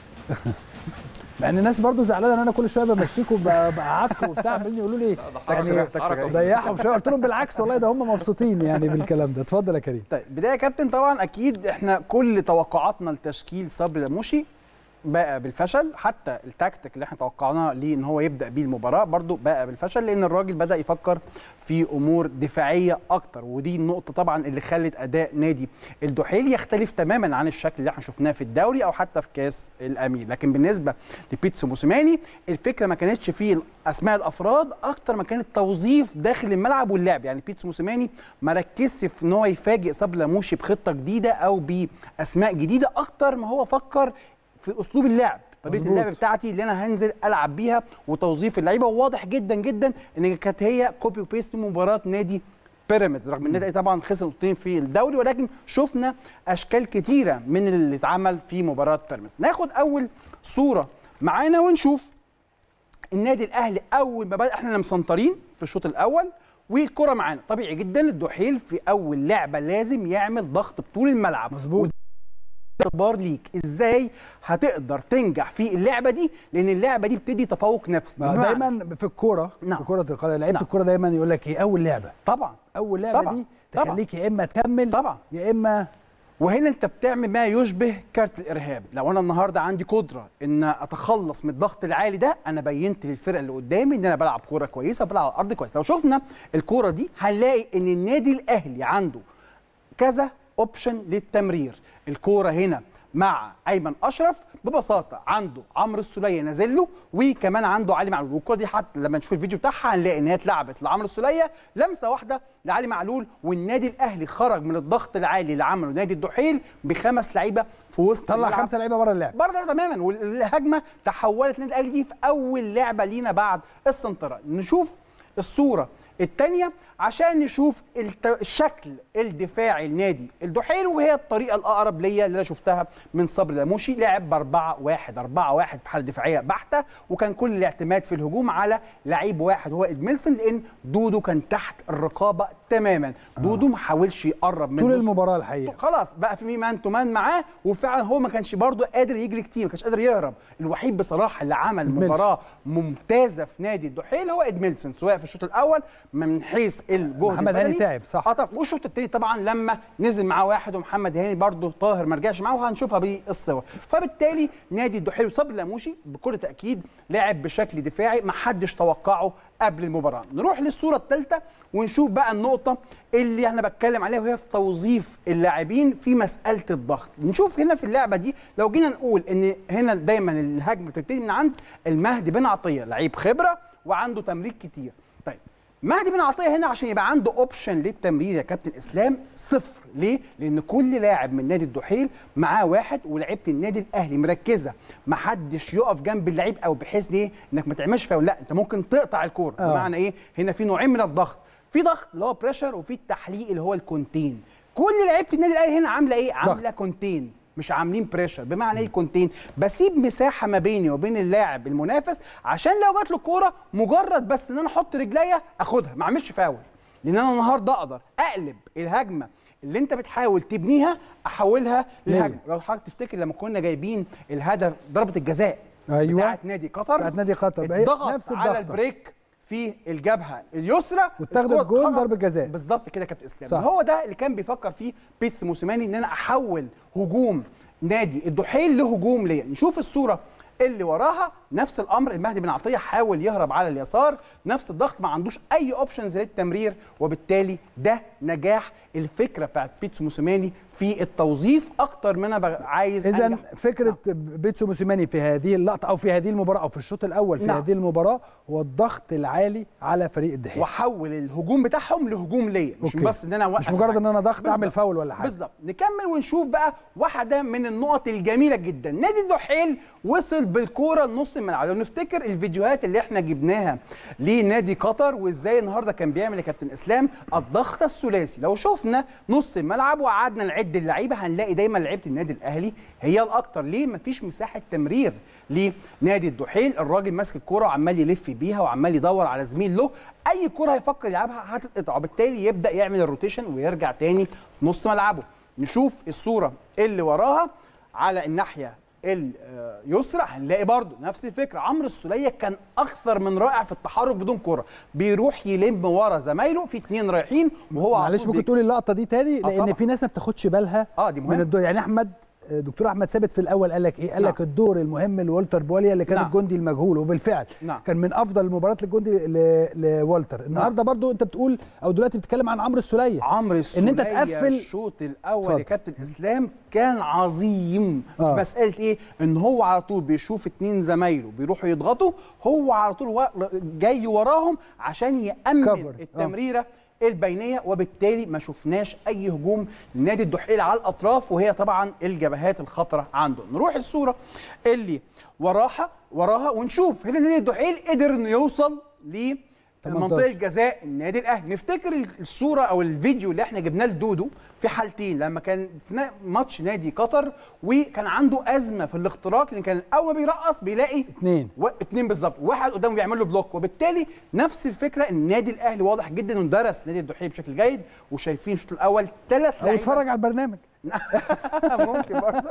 مع ان الناس برضو زعلانه ان انا كل شويه بمشيكم وبقعدكم وبتاع عمالين يقولوا لي تاكسي يعني رايح، تاكسي جاي. ضيعهم شويه قلت لهم بالعكس والله ده هم مبسوطين يعني بالكلام ده اتفضل يا كريم طيب بدايه يا كابتن طبعا اكيد احنا كل توقعاتنا لتشكيل صبري لموشي بقى بالفشل حتى التكتيك اللي احنا توقعناه ليه ان هو يبدا بيه المباراه برضو بقى بالفشل لان الراجل بدا يفكر في امور دفاعيه اكتر ودي النقطه طبعا اللي خلت اداء نادي الدحيل يختلف تماما عن الشكل اللي احنا شفناه في الدوري او حتى في كاس الامير لكن بالنسبه لبيتسو موسيماني الفكره ما كانتش في اسماء الافراد اكتر ما كانت توظيف داخل الملعب واللعب يعني بيتسو موسيماني ما ركزش في ان هو يفاجئ صبري لاموشي بخطه جديده او باسماء جديده اكتر ما هو فكر في اسلوب اللعب طريقه مظبوط. اللعب بتاعتي اللي انا هنزل العب بيها وتوظيف اللعيبه وواضح جدا جدا ان كانت هي كوبي وبيست من مباراه نادي بيراميدز رغم ان النادي طبعا خسر نقطتين في الدوري ولكن شفنا اشكال كتيره من اللي اتعمل في مباراه بيراميدز ناخد اول صوره معانا ونشوف النادي الاهلي اول ما بدا احنا اللي مسنطرين في الشوط الاول والكره معانا طبيعي جدا الدحيل في اول لعبه لازم يعمل ضغط بطول الملعب مظبوط اختبار ليك ازاي هتقدر تنجح في اللعبه دي لان اللعبه دي بتدي تفوق نفسي ما بمعنى- دايما في الكوره نعم. في كره القدم لعيبه نعم. الكوره دايما يقول لك ايه اول لعبه طبعا اول لعبه طبعاً. دي طبعاً. تخليك يا اما تكمل طبعا يا اما وهنا انت بتعمل ما يشبه كارت الارهاب لو انا النهارده عندي قدره ان اتخلص من الضغط العالي ده انا بينت للفرقه اللي قدامي ان انا بلعب كوره كويسه بلعب على الارض كويس لو شفنا الكوره دي هنلاقي ان النادي الاهلي عنده كذا اوبشن للتمرير الكوره هنا مع ايمن اشرف ببساطه عنده عمرو السوليه نازل له وكمان عنده علي معلول والكوره دي حتى لما نشوف الفيديو بتاعها هنلاقي ان هي اتلعبت لعمرو السوليه لمسه واحده لعلي معلول والنادي الاهلي خرج من الضغط العالي اللي عمله نادي الدحيل بخمس لعيبه في وسط طلع الملعب. خمسه لعيبه بره اللعب بره اللعبه تماما والهجمه تحولت النادي الاهلي دي في اول لعبه لينا بعد السنتره نشوف الصوره الثانيه عشان نشوف الت... الشكل الدفاعي لنادي الدحيل وهي الطريقه الاقرب ليا اللي انا شفتها من صبري داموشي لعب ب 4 1 4 1 في حاله دفاعيه بحته وكان كل الاعتماد في الهجوم على لعيب واحد هو ادميلسون لان دودو كان تحت الرقابه تماما دودو ما حاولش يقرب من طول نص- المباراه الحقيقه خلاص بقى في مين مان تو مان معاه وفعلا هو ما كانش برضه قادر يجري كتير ما كانش قادر يهرب الوحيد بصراحه اللي عمل إدميلسون. مباراه ممتازه في نادي الدحيل هو ادميلسون سواء في الشوط الاول من حيث الجهد محمد هاني البدني. تعب، صح. اه طبعا والشوط الثاني طبعا لما نزل معاه واحد ومحمد هاني برضه طاهر ما رجعش معاه وهنشوفها بالصور فبالتالي نادي الدحيل وصبري لاموشي بكل تاكيد لعب بشكل دفاعي ما حدش توقعه قبل المباراه نروح للصوره الثالثه ونشوف بقى النقطه اللي انا بتكلم عليها وهي في توظيف اللاعبين في مساله الضغط نشوف هنا في اللعبه دي لو جينا نقول ان هنا دايما الهجمه بتبتدي من عند المهدي بن عطيه لعيب خبره وعنده تمرير كتير طيب مهدي بن عطيه هنا عشان يبقى عنده اوبشن للتمرير يا كابتن اسلام صفر ليه لان كل لاعب من نادي الدحيل معاه واحد ولعيبه النادي الاهلي مركزه ما حدش يقف جنب اللعيب او بحيث ايه انك ما تعملش فاول لا انت ممكن تقطع الكوره آه. بمعنى ايه هنا في نوعين من الضغط في ضغط اللي هو بريشر وفي التحليق اللي هو الكونتين كل لعيبه النادي الاهلي هنا عامله ايه عامله كونتين مش عاملين بريشر بمعنى ايه كونتين بسيب مساحه ما بيني وبين اللاعب المنافس عشان لو جات له الكوره مجرد بس ان انا احط رجليا اخدها ما اعملش فاول لان انا النهارده اقدر اقلب الهجمه اللي انت بتحاول تبنيها احولها لهجمه لو حضرتك تفتكر لما كنا جايبين الهدف ضربه الجزاء أيوة. بتاعت نادي قطر بتاعت نادي قطر. هي اتضغط نفس على الضغطة. البريك في الجبهه اليسرى واتاخدت الكرة جول اتخرج. ضربة جزاء. بالظبط كده يا كابتن اسلام صح. هو ده اللي كان بيفكر فيه بيتس موسيماني ان انا احول هجوم نادي الدحيل لهجوم ليا نشوف الصوره اللي وراها نفس الامر المهدي بن عطيه حاول يهرب على اليسار نفس الضغط ما عندوش اي اوبشنز للتمرير وبالتالي ده نجاح الفكره بتاعت بيتس موسيماني في التوظيف اكتر من انا بغ- عايز اذا أنجح. فكره بيتسو موسيماني في هذه اللقطه او في هذه المباراه او في الشوط الاول في نعم. هذه المباراه هو الضغط العالي على فريق الدحيل واحول الهجوم بتاعهم لهجوم ليا مش أوكي. بس ان انا اوقف مش مجرد الحاجة. ان انا ضغط اعمل بالظبط. فاول ولا حاجه بالظبط نكمل ونشوف بقى واحده من النقط الجميله جدا نادي الدحيل وصل بالكوره لنص الملعب لو نفتكر الفيديوهات اللي احنا جبناها لنادي قطر وازاي النهارده كان بيعمل يا كابتن اسلام الضغط الثلاثي لو شفنا نص الملعب وقعدنا نعد اللعيبه هنلاقي دايما لعيبه النادي الاهلي هي الاكتر ليه مفيش مساحه تمرير لنادي الدحيل الراجل ماسك الكوره وعمال يلف بيها وعمال يدور على زميل له اي كوره هيفكر يلعبها هتتقطع وبالتالي يبدا يعمل الروتيشن ويرجع تاني في نص ملعبه نشوف الصوره اللي وراها على الناحيه اليسرى هنلاقي برضو نفس الفكره عمرو السوليه كان اكثر من رائع في التحرك بدون كره بيروح يلم ورا زمايله في اتنين رايحين وهو على معلش طول ممكن بيك- تقولي اللقطه دي تاني آه لان طبعاً. في ناس ما بتاخدش بالها اه دي من مهم الدور يعني احمد دكتور احمد ثابت في الاول قال لك ايه قال نعم. لك الدور المهم لوالتر بوليا اللي كان نعم. الجندي المجهول وبالفعل نعم. كان من افضل المباريات للجندي ل- لوالتر النهارده برضو انت بتقول او دلوقتي بتتكلم عن عمرو السوليه عمرو السوليه ان انت تقفل الشوط الاول اتفضل. يا كابتن اسلام كان عظيم آه. في مساله ايه ان هو على طول بيشوف اتنين زمايله بيروحوا يضغطوا هو على طول وا- جاي وراهم عشان يامن Cover. آه. التمريره البينيه وبالتالي ما شفناش اي هجوم لنادي الدحيل على الاطراف وهي طبعا الجبهات الخطره عنده نروح الصوره اللي وراها وراها ونشوف هنا نادي الدحيل قدر انه يوصل ل منطقه جزاء النادي الاهلي نفتكر الصوره او الفيديو اللي احنا جبناه لدودو في حالتين لما كان في نا- ماتش نادي قطر وكان عنده ازمه في الاختراق لان كان اول ما بيرقص بيلاقي اتنين و... اتنين بالظبط واحد قدامه بيعمل له بلوك وبالتالي نفس الفكره ان النادي الاهلي واضح جدا انه درس نادي الدحيل بشكل جيد وشايفين الشوط الاول ثلاث او اتفرج على البرنامج ممكن برضه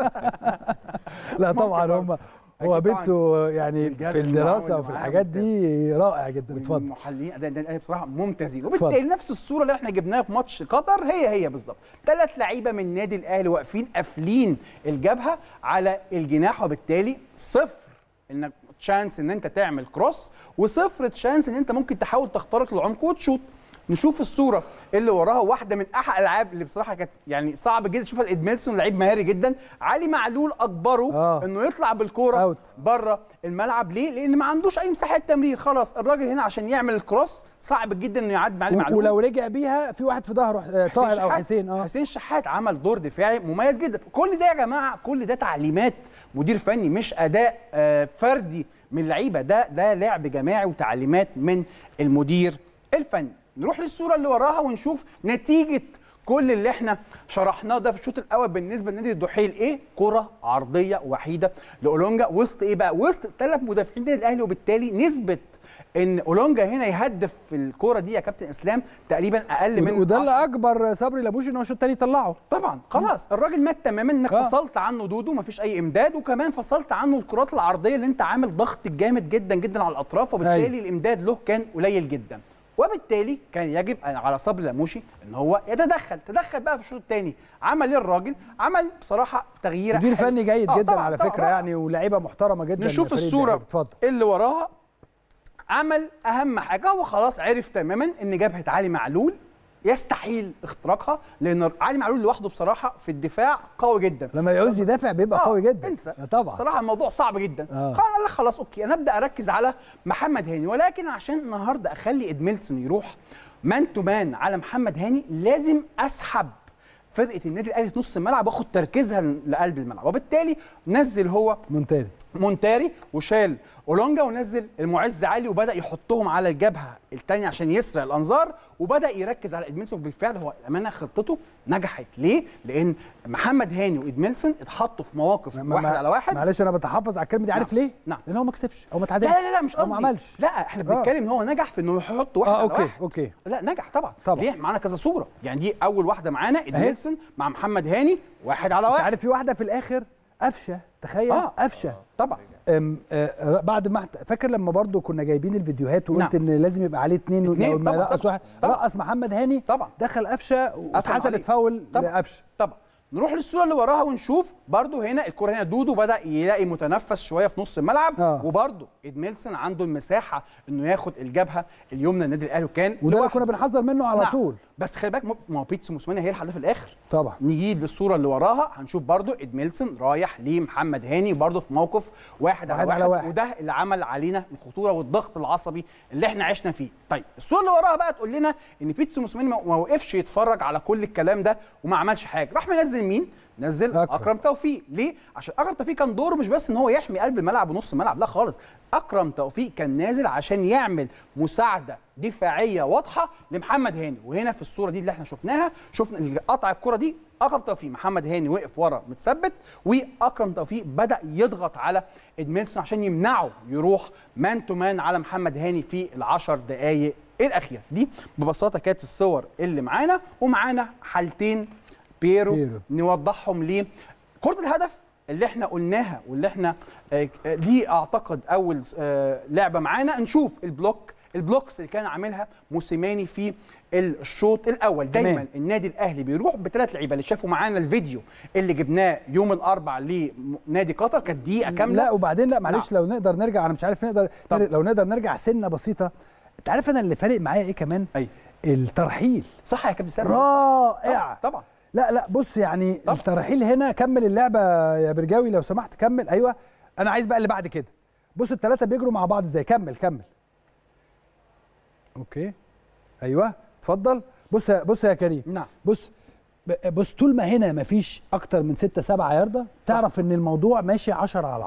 لا ممكن طبعا برضه. هم هو أكيد طبعاً. بيتسو يعني الجهاز في المعاون الدراسه اللي وفي معاه الحاجات دي رائع جدا اتفضل المحللين اداء النادي الاهلي بصراحه ممتازين وبالتالي نفس الصوره اللي احنا جبناها في ماتش قطر هي هي بالظبط ثلاث لعيبه من النادي الاهلي واقفين قافلين الجبهه على الجناح وبالتالي صفر انك تشانس ان انت تعمل كروس وصفر تشانس ان انت ممكن تحاول تخترق العمق وتشوط نشوف الصوره اللي وراها واحده من احلى الالعاب اللي بصراحه كانت يعني صعب جدا تشوفها لادميلسون لعيب مهاري جدا علي معلول اجبره آه. انه يطلع بالكوره أوت. بره الملعب ليه؟ لان ما عندوش اي مساحه تمرير خلاص الراجل هنا عشان يعمل الكروس صعب جدا انه يعدي مع علي و- معلول ولو رجع بيها في واحد في ظهره آه، حسين طاهر او شحات. حسين اه حسين شحات عمل دور دفاعي مميز جدا كل ده يا جماعه كل ده تعليمات مدير فني مش اداء آه، فردي من اللعيبه ده ده لعب جماعي وتعليمات من المدير الفني نروح للصوره اللي وراها ونشوف نتيجه كل اللي احنا شرحناه ده في الشوط الاول بالنسبه لنادي الدحيل ايه كره عرضيه وحيده لاولونجا وسط ايه بقى وسط ثلاث مدافعين النادي الاهلي وبالتالي نسبه ان اولونجا هنا يهدف في الكوره دي يا كابتن اسلام تقريبا اقل من وده اللي 10. اكبر صبري لابوش ان هو الشوط الثاني يطلعه طبعا خلاص الراجل مات تماما انك آه. فصلت عنه دودو مفيش اي امداد وكمان فصلت عنه الكرات العرضيه اللي انت عامل ضغط جامد جدا جدا على الاطراف وبالتالي أيوة. الامداد له كان قليل جدا وبالتالي كان يجب أن- على صبري لموشي ان هو يتدخل تدخل بقى في الشوط الثاني عمل ايه الراجل عمل بصراحه تغيير مدير حلو. فني جيد آه، جدا طبعاً، على طبعاً، فكره رائع. يعني ولاعيبه محترمه جدا نشوف فريق الصوره الدحيل. اتفضل اللي وراها عمل اهم حاجه هو خلاص عرف تماما ان جبهه علي معلول يستحيل اختراقها لان علي معلول لوحده بصراحه في الدفاع قوي جدا لما يعوز يدافع بيبقى آه، قوي جدا انسى آه، طبعا صراحه الموضوع صعب جدا آه. قال لا خلاص اوكي انا ابدا اركز على محمد هاني ولكن عشان النهارده اخلي ادميلسون يروح مان تو مان على محمد هاني لازم اسحب فرقه النادي الاهلي في نص الملعب واخد تركيزها لقلب الملعب وبالتالي نزل هو مونتاري مونتاري وشال اولونجا ونزل المعز علي وبدا يحطهم على الجبهه الثانيه عشان يسرق الانظار وبدا يركز على ادميلسون بالفعل هو الامانه خطته نجحت ليه؟ لان محمد هاني وادميلسون اتحطوا في مواقف ما- واحد ما- على واحد معلش انا بتحفظ على الكلمه دي عارف نعم. ليه؟ نعم. لان هو ما كسبش او ما لا تعادلش لا لا مش أو قصدي ما عملش لا احنا بنتكلم ان هو نجح في انه يحط واحد اه على اوكي واحد اوكي لا نجح طبعا طبعا. ليه معانا كذا صوره يعني دي اول واحده معانا ادميلسون مع محمد هاني واحد على انت واحد عارف في واحده في الاخر قفشه تخيل آه. قفشه طبعا أم، آه، بعد ما احت- فاكر لما برضو كنا جايبين الفيديوهات وقلت نعم. ان لازم يبقى عليه اتنين اتنين، ولما طبعا، رقص طبعا، واحد طبعا. رقص محمد هاني طبعا. دخل قفشه عليه. واتحسبت فاول طبعا. لقفشه طبعا نروح للصوره اللي وراها ونشوف برضو هنا الكره هنا دودو بدا يلاقي متنفس شويه في نص الملعب آه. وبرضو ادميلسون عنده المساحه انه ياخد الجبهه اليمنى النادي الاهلي وكان وده اللي لوحده. كنا بنحذر منه على نعم. طول بس خلي بالك ما هو بيتسو موسيماني هيلحق ده في الاخر طبعا نيجي للصوره اللي وراها هنشوف برضو ادميلسون رايح لمحمد هاني برضو في موقف واحد, واحد على, على واحد واحد. وده اللي عمل علينا الخطوره والضغط العصبي اللي احنا عشنا فيه طيب الصوره اللي وراها بقى تقول لنا ان بيتسو موسيماني ما ما وقفش يتفرج على كل الكلام ده وما عملش حاجه راح منزل مين نزل أكرم. اكرم, أكرم توفيق ليه عشان اكرم توفيق كان دوره مش بس ان هو يحمي قلب الملعب ونص الملعب لا خالص اكرم توفيق كان نازل عشان يعمل مساعده دفاعيه واضحه لمحمد هاني وهنا في الصوره دي اللي احنا شفناها شفنا اللي قطع الكره دي اكرم توفيق محمد هاني وقف ورا متثبت واكرم توفيق بدا يضغط على ادميلسون عشان يمنعه يروح مان تو مان على محمد هاني في العشر دقائق الاخيره دي ببساطه كانت الصور اللي معانا ومعانا حالتين بيرو, بيرو. بيرو. نوضحهم ليه كره الهدف اللي احنا قلناها واللي احنا آه، آه، دي اعتقد اول آه، لعبه معانا نشوف البلوك البلوكس اللي كان عاملها موسيماني في الشوط الاول دايما تمام. النادي الاهلي بيروح بثلاث لعيبه اللي شافوا معانا الفيديو اللي جبناه يوم الاربع لنادي قطر كانت دقيقه كامله لا وبعدين لا معلش لو نقدر نرجع انا مش عارف نقدر طب. لو نقدر نرجع سنه بسيطه انت عارف انا اللي فارق معايا ايه كمان ايوه الترحيل صح يا كابتن سامي رائع طبعا طبعا لا لا بص يعني طب. الترحيل هنا كمل اللعبه يا برجاوي لو سمحت كمل ايوه انا عايز بقى اللي بعد كده بص الثلاثه بيجروا مع بعض ازاي كمل كمل اوكي ايوه اتفضل بص يا- بص يا كريم نعم بص ب- بص طول ما هنا مفيش اكتر من 6 7 ياردة تعرف ان الموضوع ماشي 10 على 10 صح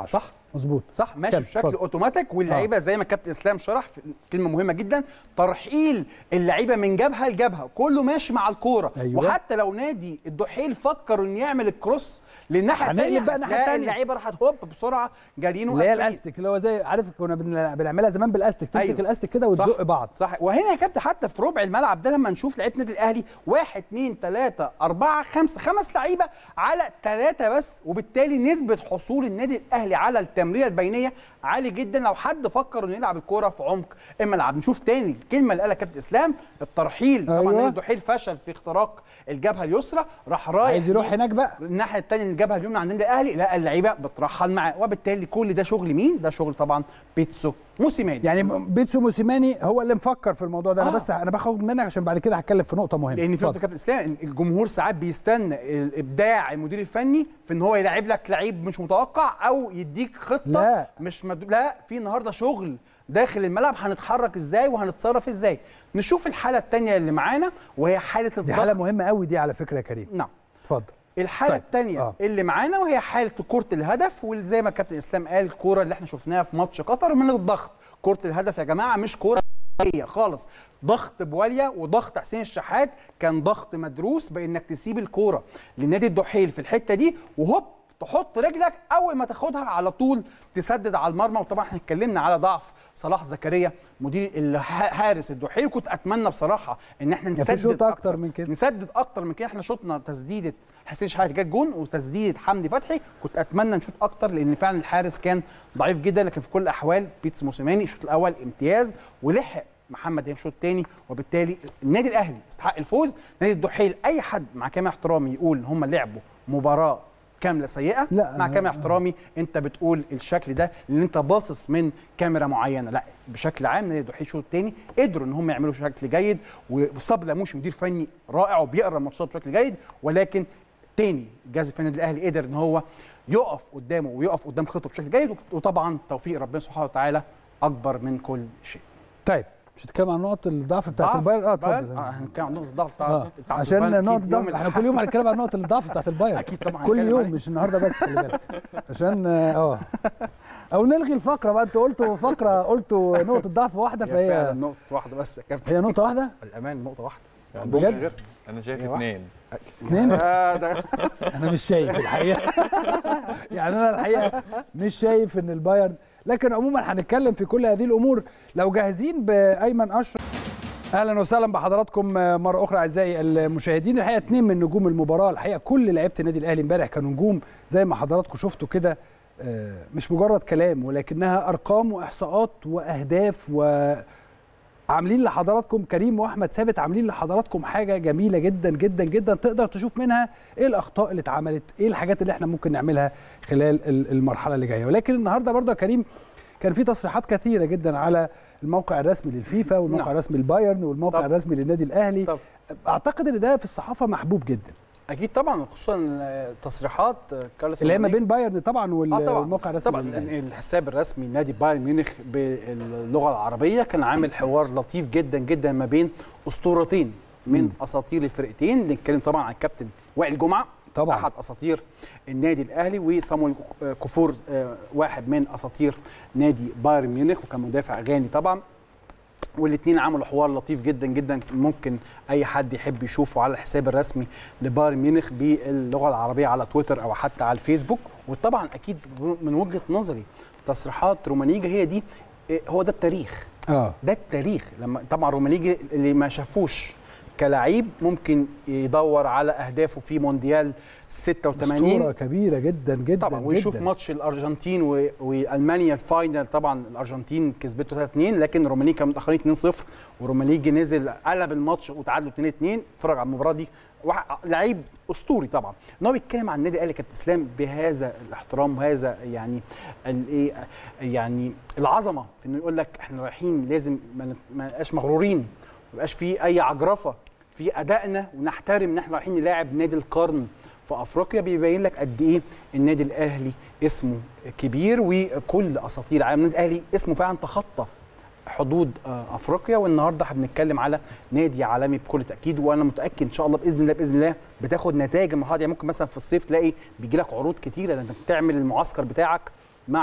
مظبوط صح ماشي كمل، بشكل اتفضل. اوتوماتيك واللعيبه زي ما كابتن اسلام شرح في كلمه مهمه جدا ترحيل اللعيبه من جبهه لجبهه كله ماشي مع الكوره أيوة. وحتى لو نادي الدحيل فكر انه يعمل الكروس للناحيه هنقلب الثانيه بقى الناحية التانية. اللعيبه راحت هوب بسرعه جارين اللي هي وقافلين. الاستيك اللي هو زي عارف كنا بن- بنعملها زمان بالاستيك تمسك أيوة. الاستيك كده وتزق صح. بعض صح وهنا يا كابتن حتى في ربع الملعب ده لما نشوف لعيبه النادي الاهلي واحد اثنين ثلاثه اربعه خمسه خمس لعيبه على ثلاثه بس وبالتالي نسبه حصول النادي الاهلي على التمريره البينيه عالي جدا لو حد فكر انه يلعب الكوره في عمق الملعب نشوف تاني الكلمه اللي قالها كابتن اسلام الترحيل طبعا أيوة. نادي الدحيل فشل في اختراق الجبهه اليسرى راح رايح عايز يروح ليه؟ هناك بقى الناحيه الثانيه الجبهه اليمنى عند النادي الاهلي لا اللعيبه بترحل معاه وبالتالي كل ده شغل مين؟ ده شغل طبعا بيتسو موسيماني يعني بيتسو موسيماني هو اللي مفكر في الموضوع ده انا آه. بس انا باخد منك عشان بعد كده هتكلم في نقطه مهمه لان في اتفضل. نقطه كابتن اسلام الجمهور ساعات بيستنى الابداع المدير الفني في ان هو يلعب لك لعيب مش متوقع او يديك خطه لا. مش مد... لا في النهارده شغل داخل الملعب هنتحرك ازاي وهنتصرف ازاي نشوف الحاله الثانيه اللي معانا وهي حاله دي الضغط حاله مهمه قوي دي على فكره يا كريم نعم اتفضل الحاله طيب. الثانيه آه. اللي معانا وهي حاله كره الهدف وزي ما كابتن اسلام قال الكوره اللي احنا شفناها في ماتش قطر من الضغط كره الهدف يا جماعه مش كوره هي خالص ضغط بواليا وضغط حسين الشحات كان ضغط مدروس بانك تسيب الكوره لنادي الدحيل في الحته دي وهوب تحط رجلك اول ما تاخدها على طول تسدد على المرمى وطبعا احنا اتكلمنا على ضعف صلاح زكريا مدير ال- حارس الدحيل كنت اتمنى بصراحه ان احنا في نسدد شوط أكتر من كده. نسدد اكتر من كده احنا شطنا تسديده حسين شحات جت جون وتسديده حمدي فتحي كنت اتمنى نشوط اكتر لان فعلا الحارس كان ضعيف جدا لكن في كل الاحوال بيتس موسيماني الشوط الاول امتياز ولحق محمد هيم الشوط الثاني وبالتالي النادي الاهلي استحق الفوز نادي الدحيل اي حد مع كامل احترامي يقول ان هم لعبوا مباراه كامله سيئه لا، مع أنا- كامل احترامي انت بتقول الشكل ده لان انت باصص من كاميرا معينه لا بشكل عام نادي الدحيل الشوط الثاني قدروا ان هم يعملوا شكل جيد وصبري لموش مدير فني رائع وبيقرا الماتشات بشكل جيد ولكن تاني الجهاز الفني النادي الاهلي قدر ان هو يقف قدامه ويقف قدام خطه بشكل جيد وطبعا توفيق ربنا سبحانه وتعالى اكبر من كل شيء طيب مش هتتكلم عن نقط الضعف بتاعت ضعف البايرن اه بايرن؟ اتفضل اه هنتكلم عن نقطه الضعف بتاع اه بتاعت عشان البايرن نقط أكيد يوم الضعف احنا الأحد. كل يوم هنتكلم عن نقط الضعف بتاعت البايرن اكيد طبعا كل هنتكلم يوم عليه. مش النهارده بس خلي بالك عشان اه او نلغي الفقره بقى انتوا قلتوا فقره قلتوا نقطه ضعف واحده هي فعلا فهي نقطه واحده بس يا كابتن هي نقطه واحده الامان نقطه واحده يعني عندهمش بجد؟ غير انا شايف هي واحدة. اثنين اتنين آه ده انا مش شايف الحقيقه يعني انا الحقيقه مش شايف ان البايرن لكن عموما هنتكلم في كل هذه الامور لو جاهزين بايمن اشرف اهلا وسهلا بحضراتكم مره اخرى اعزائي المشاهدين الحقيقه اثنين من نجوم المباراه الحقيقه كل لعيبه النادي الاهلي امبارح كانوا نجوم زي ما حضراتكم شفتوا كده آه، مش مجرد كلام ولكنها ارقام واحصاءات واهداف و عاملين لحضراتكم كريم واحمد ثابت عاملين لحضراتكم حاجه جميله جدا جدا جدا تقدر تشوف منها ايه الاخطاء اللي اتعملت ايه الحاجات اللي احنا ممكن نعملها خلال ال- المرحله اللي جايه ولكن النهارده برضه يا كريم كان في تصريحات كثيره جدا على الموقع الرسمي للفيفا والموقع نعم. الرسمي للبايرن والموقع طب. الرسمي للنادي الاهلي طب. اعتقد ان ده في الصحافه محبوب جدا اكيد طبعا خصوصا آه، تصريحات آه، كارلوس اللي هي ما رومانيجي. بين بايرن طبعا وال- اه طبعا والموقع الرسمي طبعا للأهلي. الحساب الرسمي نادي بايرن ميونخ باللغه العربيه كان عامل حوار لطيف جدا جدا ما بين اسطورتين من مم. اساطير الفرقتين بنتكلم طبعا عن الكابتن وائل جمعه طبعا. احد اساطير النادي الاهلي وصامويل كوفور آه، واحد من اساطير نادي بايرن ميونخ وكان مدافع غاني طبعا والاثنين عملوا حوار لطيف جدا جدا ممكن اي حد يحب يشوفه على الحساب الرسمي لبايرن ميونخ باللغه العربيه على تويتر او حتى على الفيسبوك وطبعا اكيد من وجهه نظري تصريحات رومانيجا هي دي إيه، هو ده التاريخ اه ده التاريخ لما طبعا رومانيجي اللي ما شافوش كلاعب ممكن يدور على اهدافه في مونديال 86 اسطوره كبيره جدا جدا طبعا ويشوف جداً. ماتش الارجنتين و... والمانيا الفاينل طبعا الارجنتين كسبته 3 2 لكن رومانيجي كانوا متاخرين 2 0 ورومانيجي نزل قلب الماتش وتعادلوا 2 2 اتفرج على المباراه دي وح- لعيب اسطوري طبعا ان هو بيتكلم عن النادي الاهلي كابتن اسلام بهذا الاحترام وهذا يعني الايه يعني العظمه في انه يقول لك احنا رايحين لازم ما نت- ما نبقاش مغرورين ما يبقاش في اي عجرفه في ادائنا ونحترم ان احنا رايحين نلاعب نادي القرن في افريقيا بيبين لك قد ايه النادي الاهلي اسمه كبير وكل اساطير العالم النادي الاهلي اسمه فعلا تخطى حدود آه، افريقيا والنهارده احنا بنتكلم على نادي عالمي بكل تاكيد وانا متاكد ان شاء الله باذن الله باذن الله بتاخد نتائج المرحله دي يعني ممكن مثلا في الصيف تلاقي بيجي لك عروض كتيره ده انت بتعمل المعسكر بتاعك مع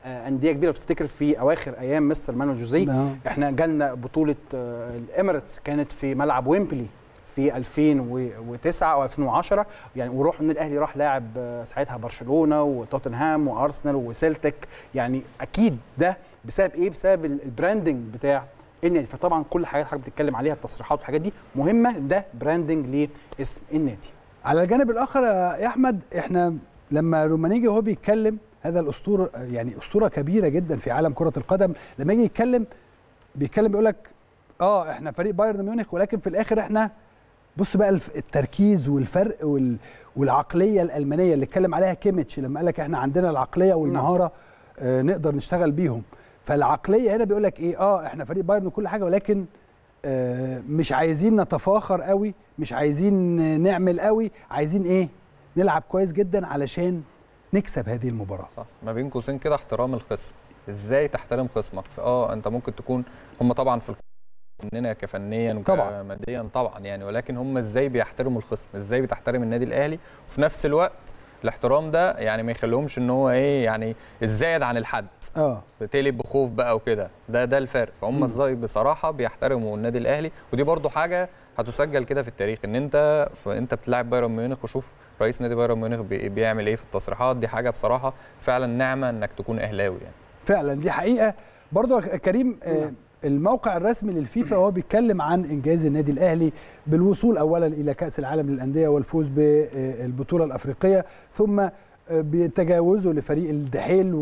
آه، انديه كبيره اواخر ايام مستر مانويل جوزيه آه. احنا جالنا بطوله الاميريتس كانت في ملعب ويمبلي في 2009 او 2010 يعني وروح النادي الاهلي راح لاعب آه، ساعتها برشلونه وتوتنهام وارسنال وسيلتك يعني اكيد ده بسبب ايه بسبب ال- البراندنج بتاع النادي فطبعا كل حاجات حضرتك بتتكلم عليها التصريحات والحاجات دي مهمه ده براندنج لاسم النادي على الجانب الاخر يا احمد احنا لما رومانيجي وهو بيتكلم هذا الاسطوره يعني اسطوره كبيره جدا في عالم كره القدم لما يجي يتكلم بيتكلم بيقول لك اه احنا فريق بايرن ميونخ ولكن في الاخر احنا بص بقى الف- التركيز والفرق وال والعقليه الالمانيه اللي اتكلم عليها كيميتش لما قال لك احنا عندنا العقليه والمهاره آه نقدر نشتغل بيهم فالعقليه هنا بيقول لك ايه اه احنا فريق بايرن وكل حاجه ولكن آه، مش عايزين نتفاخر قوي مش عايزين نعمل قوي عايزين ايه نلعب كويس جدا علشان نكسب هذه المباراه صح ما بين قوسين كده احترام الخصم ازاي تحترم خصمك اه انت ممكن تكون هم طبعا في الكورة مننا كفنيا طبعاً. وكماديا طبعا يعني ولكن هم ازاي بيحترموا الخصم ازاي بتحترم النادي الاهلي وفي نفس الوقت الاحترام ده يعني ما يخليهمش ان هو ايه يعني الزايد عن الحد اه بتقلب بخوف بقى وكده ده ده الفرق فهم ازاي بصراحه بيحترموا النادي الاهلي ودي برضو حاجه هتسجل كده في التاريخ ان انت انت بتلاعب بايرن ميونخ وشوف رئيس نادي بايرن ميونخ بي- بيعمل ايه في التصريحات دي حاجه بصراحه فعلا نعمه انك تكون اهلاوي يعني فعلا دي حقيقه برضو يا كريم آه الموقع الرسمي للفيفا وهو بيتكلم عن انجاز النادي الاهلي بالوصول اولا الى كاس العالم للانديه والفوز بالبطوله الافريقيه ثم آه، بتجاوزه لفريق الدحيل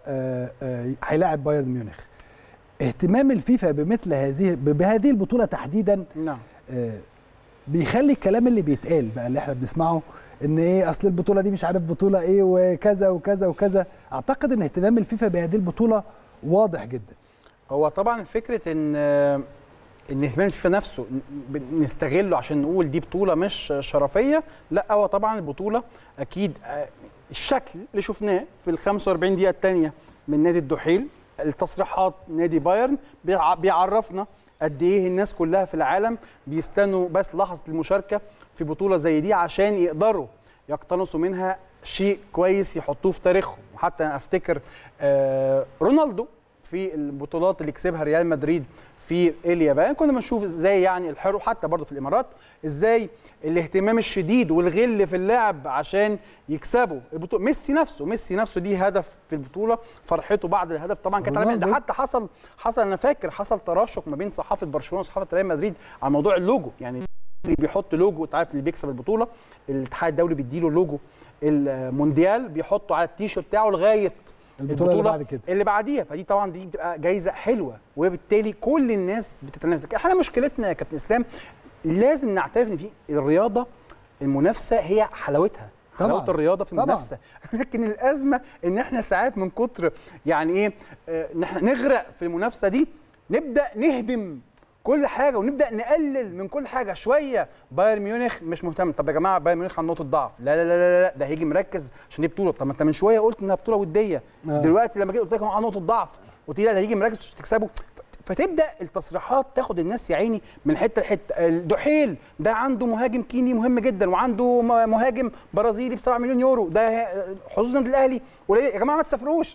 وهيلاعب بايرن ميونخ اهتمام الفيفا بمثل هذه بهذه البطوله تحديدا نعم آه، بيخلي الكلام اللي بيتقال بقى اللي احنا بنسمعه ان ايه اصل البطوله دي مش عارف بطوله ايه وكذا وكذا وكذا اعتقد ان اهتمام الفيفا بهذه البطوله واضح جدا هو طبعا فكره ان ان اهتمام الفيفا نفسه ن- نستغله عشان نقول دي بطوله مش شرفيه لا هو طبعا البطوله اكيد آه، الشكل اللي شفناه في ال 45 دقيقه الثانيه من نادي الدحيل التصريحات نادي بايرن بيع- بيعرفنا قد ايه الناس كلها في العالم بيستنوا بس لحظه المشاركه في بطوله زي دي عشان يقدروا يقتنصوا منها شيء كويس يحطوه في تاريخهم وحتى انا افتكر آه، رونالدو في البطولات اللي كسبها ريال مدريد في اليابان كنا بنشوف ازاي يعني الحلو حتى برضه في الامارات ازاي الاهتمام الشديد والغل في اللعب عشان يكسبوا البطوله ميسي نفسه ميسي نفسه دي هدف في البطوله فرحته بعد الهدف طبعا كانت عالمية. ده رونالدو. حتى حصل حصل انا فاكر حصل تراشق ما بين صحافه برشلونه وصحافه ريال مدريد على موضوع اللوجو يعني اللي بيحط لوجو انت عارف اللي بيكسب البطوله الاتحاد الدولي بيديله لوجو المونديال بيحطه على التيشيرت بتاعه لغايه البطوله اللي بعد كده اللي بعديها فدي طبعا دي بتبقى جايزه حلوه وبالتالي كل الناس بتتنافس لكن احنا مشكلتنا يا كابتن اسلام لازم نعترف ان في الرياضه المنافسه هي حلاوتها طبعاً. حلاوه الرياضه في طبعاً. المنافسه لكن الازمه ان احنا ساعات من كتر يعني ايه آه، ان احنا نغرق في المنافسه دي نبدا نهدم كل حاجه ونبدا نقلل من كل حاجه شويه بايرن ميونخ مش مهتم طب يا جماعه بايرن ميونخ عنده نقطه ضعف لا لا لا لا, لا ده هيجي مركز عشان دي بطوله طب ما انت من شويه قلت انها بطوله وديه آه. دلوقتي لما جيت قلت لك هو عنده نقطه ضعف قلت لي لا ده هيجي مركز عشان تكسبه فتبدا التصريحات تاخد الناس يا عيني من حته لحته الدحيل ده عنده مهاجم كيني مهم جدا وعنده م- مهاجم برازيلي ب 7 مليون يورو ده حظوظ النادي الاهلي قليل يا جماعه ما تسافروش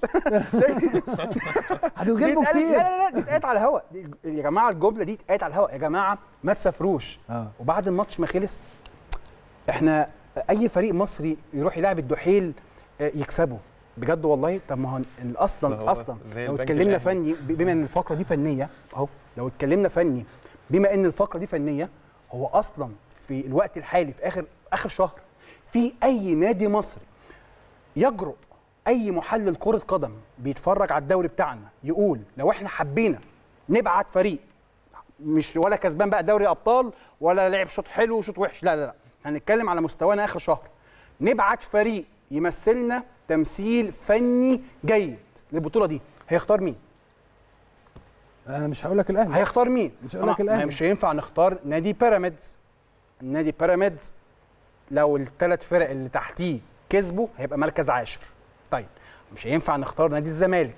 دي هتتغلبوا اتقالت- لا كتير لا لا دي اتقالت على الهواء دي- يا جماعه الجمله دي اتقالت على الهواء يا جماعه ما تسافروش آه. وبعد الماتش ما خلص احنا اي فريق مصري يروح يلعب الدحيل آه، يكسبه بجد والله طب ما هو ال- ده اصلا هو اصلا زي لو البنك اتكلمنا الأهلي. فني ب- بما ان الفقره دي فنيه اهو لو اتكلمنا فني بما ان الفقره دي فنيه هو اصلا في الوقت الحالي في اخر اخر شهر في اي نادي مصري يجرؤ اي محلل كره قدم بيتفرج على الدوري بتاعنا يقول لو احنا حبينا نبعت فريق مش ولا كسبان بقى دوري ابطال ولا لعب شوط حلو وشوط وحش لا لا لا هنتكلم على مستوانا اخر شهر نبعت فريق يمثلنا تمثيل فني جيد للبطوله دي هيختار مين انا مش هقول لك الاهلي هيختار مين مش هقول لك طبعاً الأهلي. مش هينفع نختار نادي بيراميدز النادي بيراميدز لو الثلاث فرق اللي تحتيه كسبوا هيبقى مركز عاشر طيب مش هينفع نختار نادي الزمالك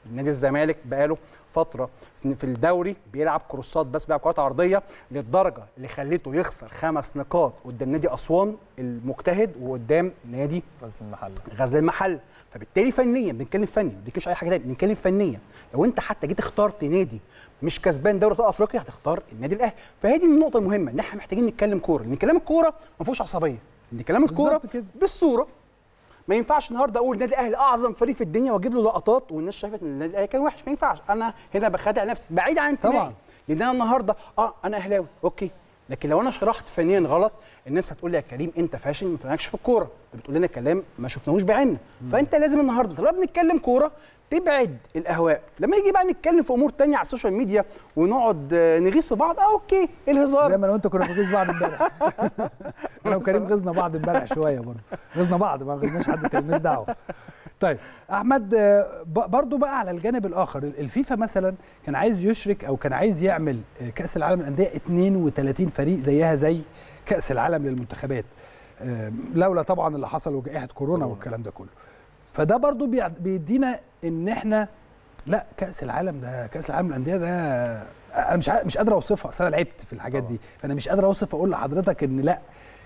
نادي الزمالك بقاله فتره في في الدوري بيلعب كروسات بس بيلعب كرات عرضيه للدرجه اللي خلته يخسر خمس نقاط قدام نادي اسوان المجتهد وقدام نادي غزل المحله غزل المحل فبالتالي فنيا بنتكلم فني ما بنتكلمش اي حاجه تانية بنتكلم فنيا لو انت حتى جيت اخترت نادي مش كسبان دوري ابطال افريقيا هتختار النادي الاهلي فهي دي النقطه المهمه ان احنا محتاجين نتكلم كوره لان كلام الكوره ما فيهوش عصبيه ان كلام الكوره بالظبط كده. بالصوره ما ينفعش النهارده اقول النادي الاهلي اعظم فريق في الدنيا واجيب له لقطات والناس شايفه ان النادي الاهلي كان وحش ما ينفعش انا هنا بخادع نفسي بعيد عن انتمائي طبعاً. لان انا النهارده اه انا اهلاوي اوكي لكن لو انا شرحت فنيا غلط الناس هتقول لي يا كريم انت فاشل ما بتلعبش في الكوره انت بتقول لنا كلام ما شفناهوش بعيننا فانت لازم النهارده طالما بنتكلم كوره تبعد الاهواء لما نيجي بقى نتكلم في امور تانية على السوشيال ميديا ونقعد آه، نغيظ في بعض اه اوكي الهزار زي ما انا وانت كنا بنغيظ بعض امبارح انا وكريم غزنا بعض امبارح شويه برضه غزنا بعض ما غزناش حد تاني مالناش دعوه طيب احمد آه، ب- برضو بقى على الجانب الاخر الفيفا مثلا كان عايز يشرك او كان عايز يعمل آه، كاس العالم للانديه 32 فريق زيها زي كاس العالم للمنتخبات آه، لولا طبعا اللي حصل وجائحه كورونا والكلام ده كله فده برضو بيع- بيدينا ان احنا لا كاس العالم ده كاس العالم للانديه ده انا مش ع- مش قادر اوصفها اصل انا لعبت في الحاجات دي فانا مش قادر اوصف اقول لحضرتك ان لا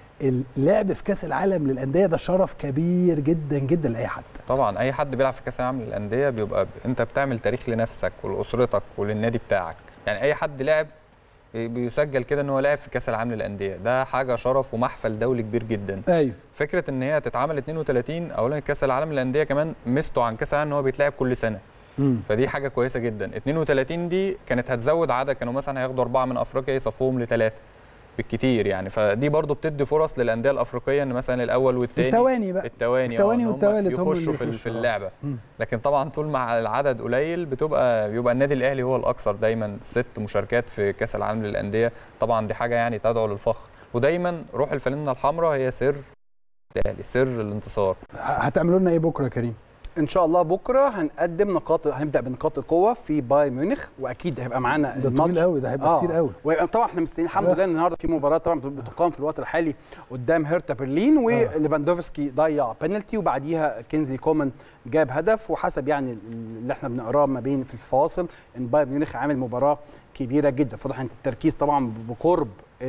اللعب في كاس العالم للانديه ده شرف كبير جدا جدا لاي حد طبعا اي حد بيلعب في كاس العالم للانديه بيبقى ب... انت بتعمل تاريخ لنفسك ولاسرتك وللنادي بتاعك يعني اي حد لعب بي- بيسجل كده ان هو لعب في كاس العالم للانديه ده حاجه شرف ومحفل دولي كبير جدا ايوه فكره ان هي تتعمل 32 اولا كاس العالم للانديه كمان ميزته عن كاس العالم ان هو بيتلعب كل سنه فدي حاجه كويسه جدا 32 دي كانت هتزود عدد كانوا مثلا هياخدوا اربعه من افريقيا يصفوهم لثلاثه بالكتير يعني فدي برضو بتدي فرص للانديه الافريقيه ان مثلا الاول والثاني التواني بقى التواني التواني آه، إن هم والتوالت هم اللي يخشوا في, ال- في يخشوا، آه. اللعبه مم. لكن طبعا طول ما العدد قليل بتبقى بيبقى النادي الاهلي هو الاكثر دايما ست مشاركات في كاس العالم للانديه طبعا دي حاجه يعني تدعو للفخر ودايما روح الفانلة الحمراء هي سر الاهلي سر الانتصار هتعملوا لنا ايه بكره يا كريم ان شاء الله بكره هنقدم نقاط هنبدا بنقاط القوه في بايرن ميونخ واكيد هيبقى معانا ده طويل قوي ده هيبقى كتير قوي ويبقى طبعا احنا مستنيين الحمد لله إن النهارده في مباراه طبعا بتقام في الوقت الحالي قدام هيرتا برلين وليفاندوفسكي ضيع بينالتي وبعديها كينزلي كومان جاب هدف وحسب يعني اللي احنا بنقراه ما بين في الفواصل ان بايرن ميونخ عامل مباراه كبيره جدا فواضح ان التركيز طبعا بقرب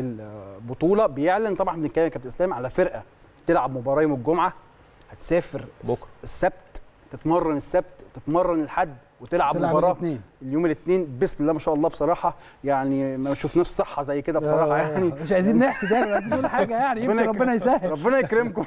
البطوله بيعلن طبعا بنتكلم يا كابتن اسلام على فرقه تلعب مباراه يوم الجمعه هتسافر بكرة. السبت تتمرن السبت تتمرن الحد وتلعب تلعب مباراه الاثنين اليوم الاثنين بسم الله ما شاء الله بصراحه يعني ما شفناش صحه زي كده بصراحه يعني مش عايزين نحسد يعني عايزين نقول حاجه يعني يمكن يكرم- ربنا يسهل ربنا يكرمكم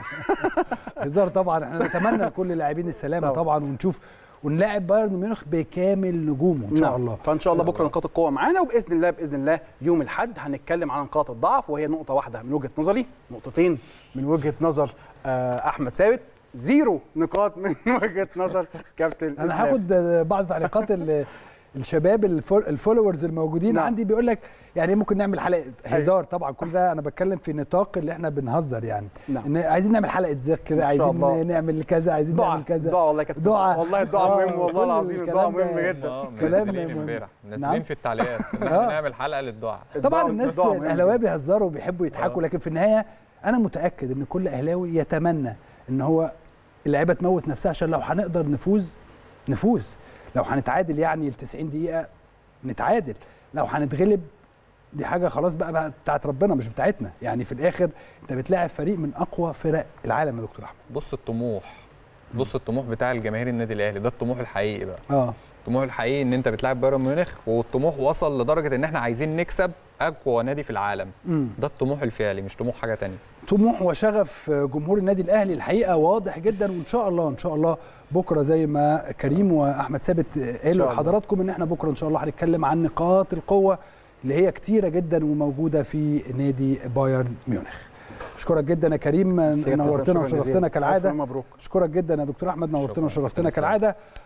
هزار طبعا احنا نتمنى لكل اللاعبين السلامه طبعا. طبعا ونشوف ونلاعب بايرن ميونخ بكامل نجومه ان شاء نعم. الله فان شاء الله بكره نقاط القوه معانا وباذن الله باذن الله يوم الاحد هنتكلم عن نقاط الضعف وهي نقطه واحده من وجهه نظري نقطتين من وجهه نظر آه، احمد ثابت زيرو نقاط من وجهه نظر كابتن انا اسلام هاخد بعض تعليقات ال- الشباب الفول- الفولورز الموجودين نعم. عندي بيقول لك يعني ممكن نعمل حلقه هزار طبعا كل ده انا بتكلم في نطاق اللي احنا بنهزر يعني نعم. ان عايزين نعمل حلقه ذكر إن شاء عايزين الله. نعمل كذا عايزين دعاء نعمل كذا دعاء والله يا كابتن دعاء. والله الدعاء آه، مهم والله كل العظيم الكلام الدعاء مهم ده. جدا اه كلام منزلين مهم. امبارح نعم. منزلين في التعليقات آه. نعمل حلقه للدعاء طبعا الدعاء- الناس الدعاء مهم الاهلاويه جداً. بيهزروا وبيحبوا يضحكوا لكن في النهايه انا متاكد ان كل اهلاوي يتمنى ان هو اللعيبه تموت نفسها عشان لو هنقدر نفوز نفوز لو هنتعادل يعني ال 90 دقيقه نتعادل لو هنتغلب دي حاجه خلاص بقى, بقى بتاعت ربنا مش بتاعتنا يعني في الاخر انت بتلاعب فريق من اقوى فرق العالم يا دكتور احمد بص الطموح بص الطموح بتاع الجماهير النادي الاهلي ده الطموح الحقيقي بقى اه الطموح الحقيقي ان انت بتلعب بايرن ميونخ والطموح وصل لدرجه ان احنا عايزين نكسب اقوى نادي في العالم امم ده الطموح الفعلي مش طموح حاجه تانية طموح وشغف جمهور النادي الاهلي الحقيقه واضح جدا وان شاء الله ان شاء الله بكره زي ما كريم واحمد ثابت قالوا الله. لحضراتكم ان احنا بكره ان شاء الله هنتكلم عن نقاط القوه اللي هي كتيره جدا وموجوده في نادي بايرن ميونخ اشكرك جدا يا كريم سيادة نورتنا شكراً وشرفتنا جزيلاً. كالعاده ألف مبروك اشكرك جدا يا دكتور احمد نورتنا شكراً. وشرفتنا شكراً. كالعاده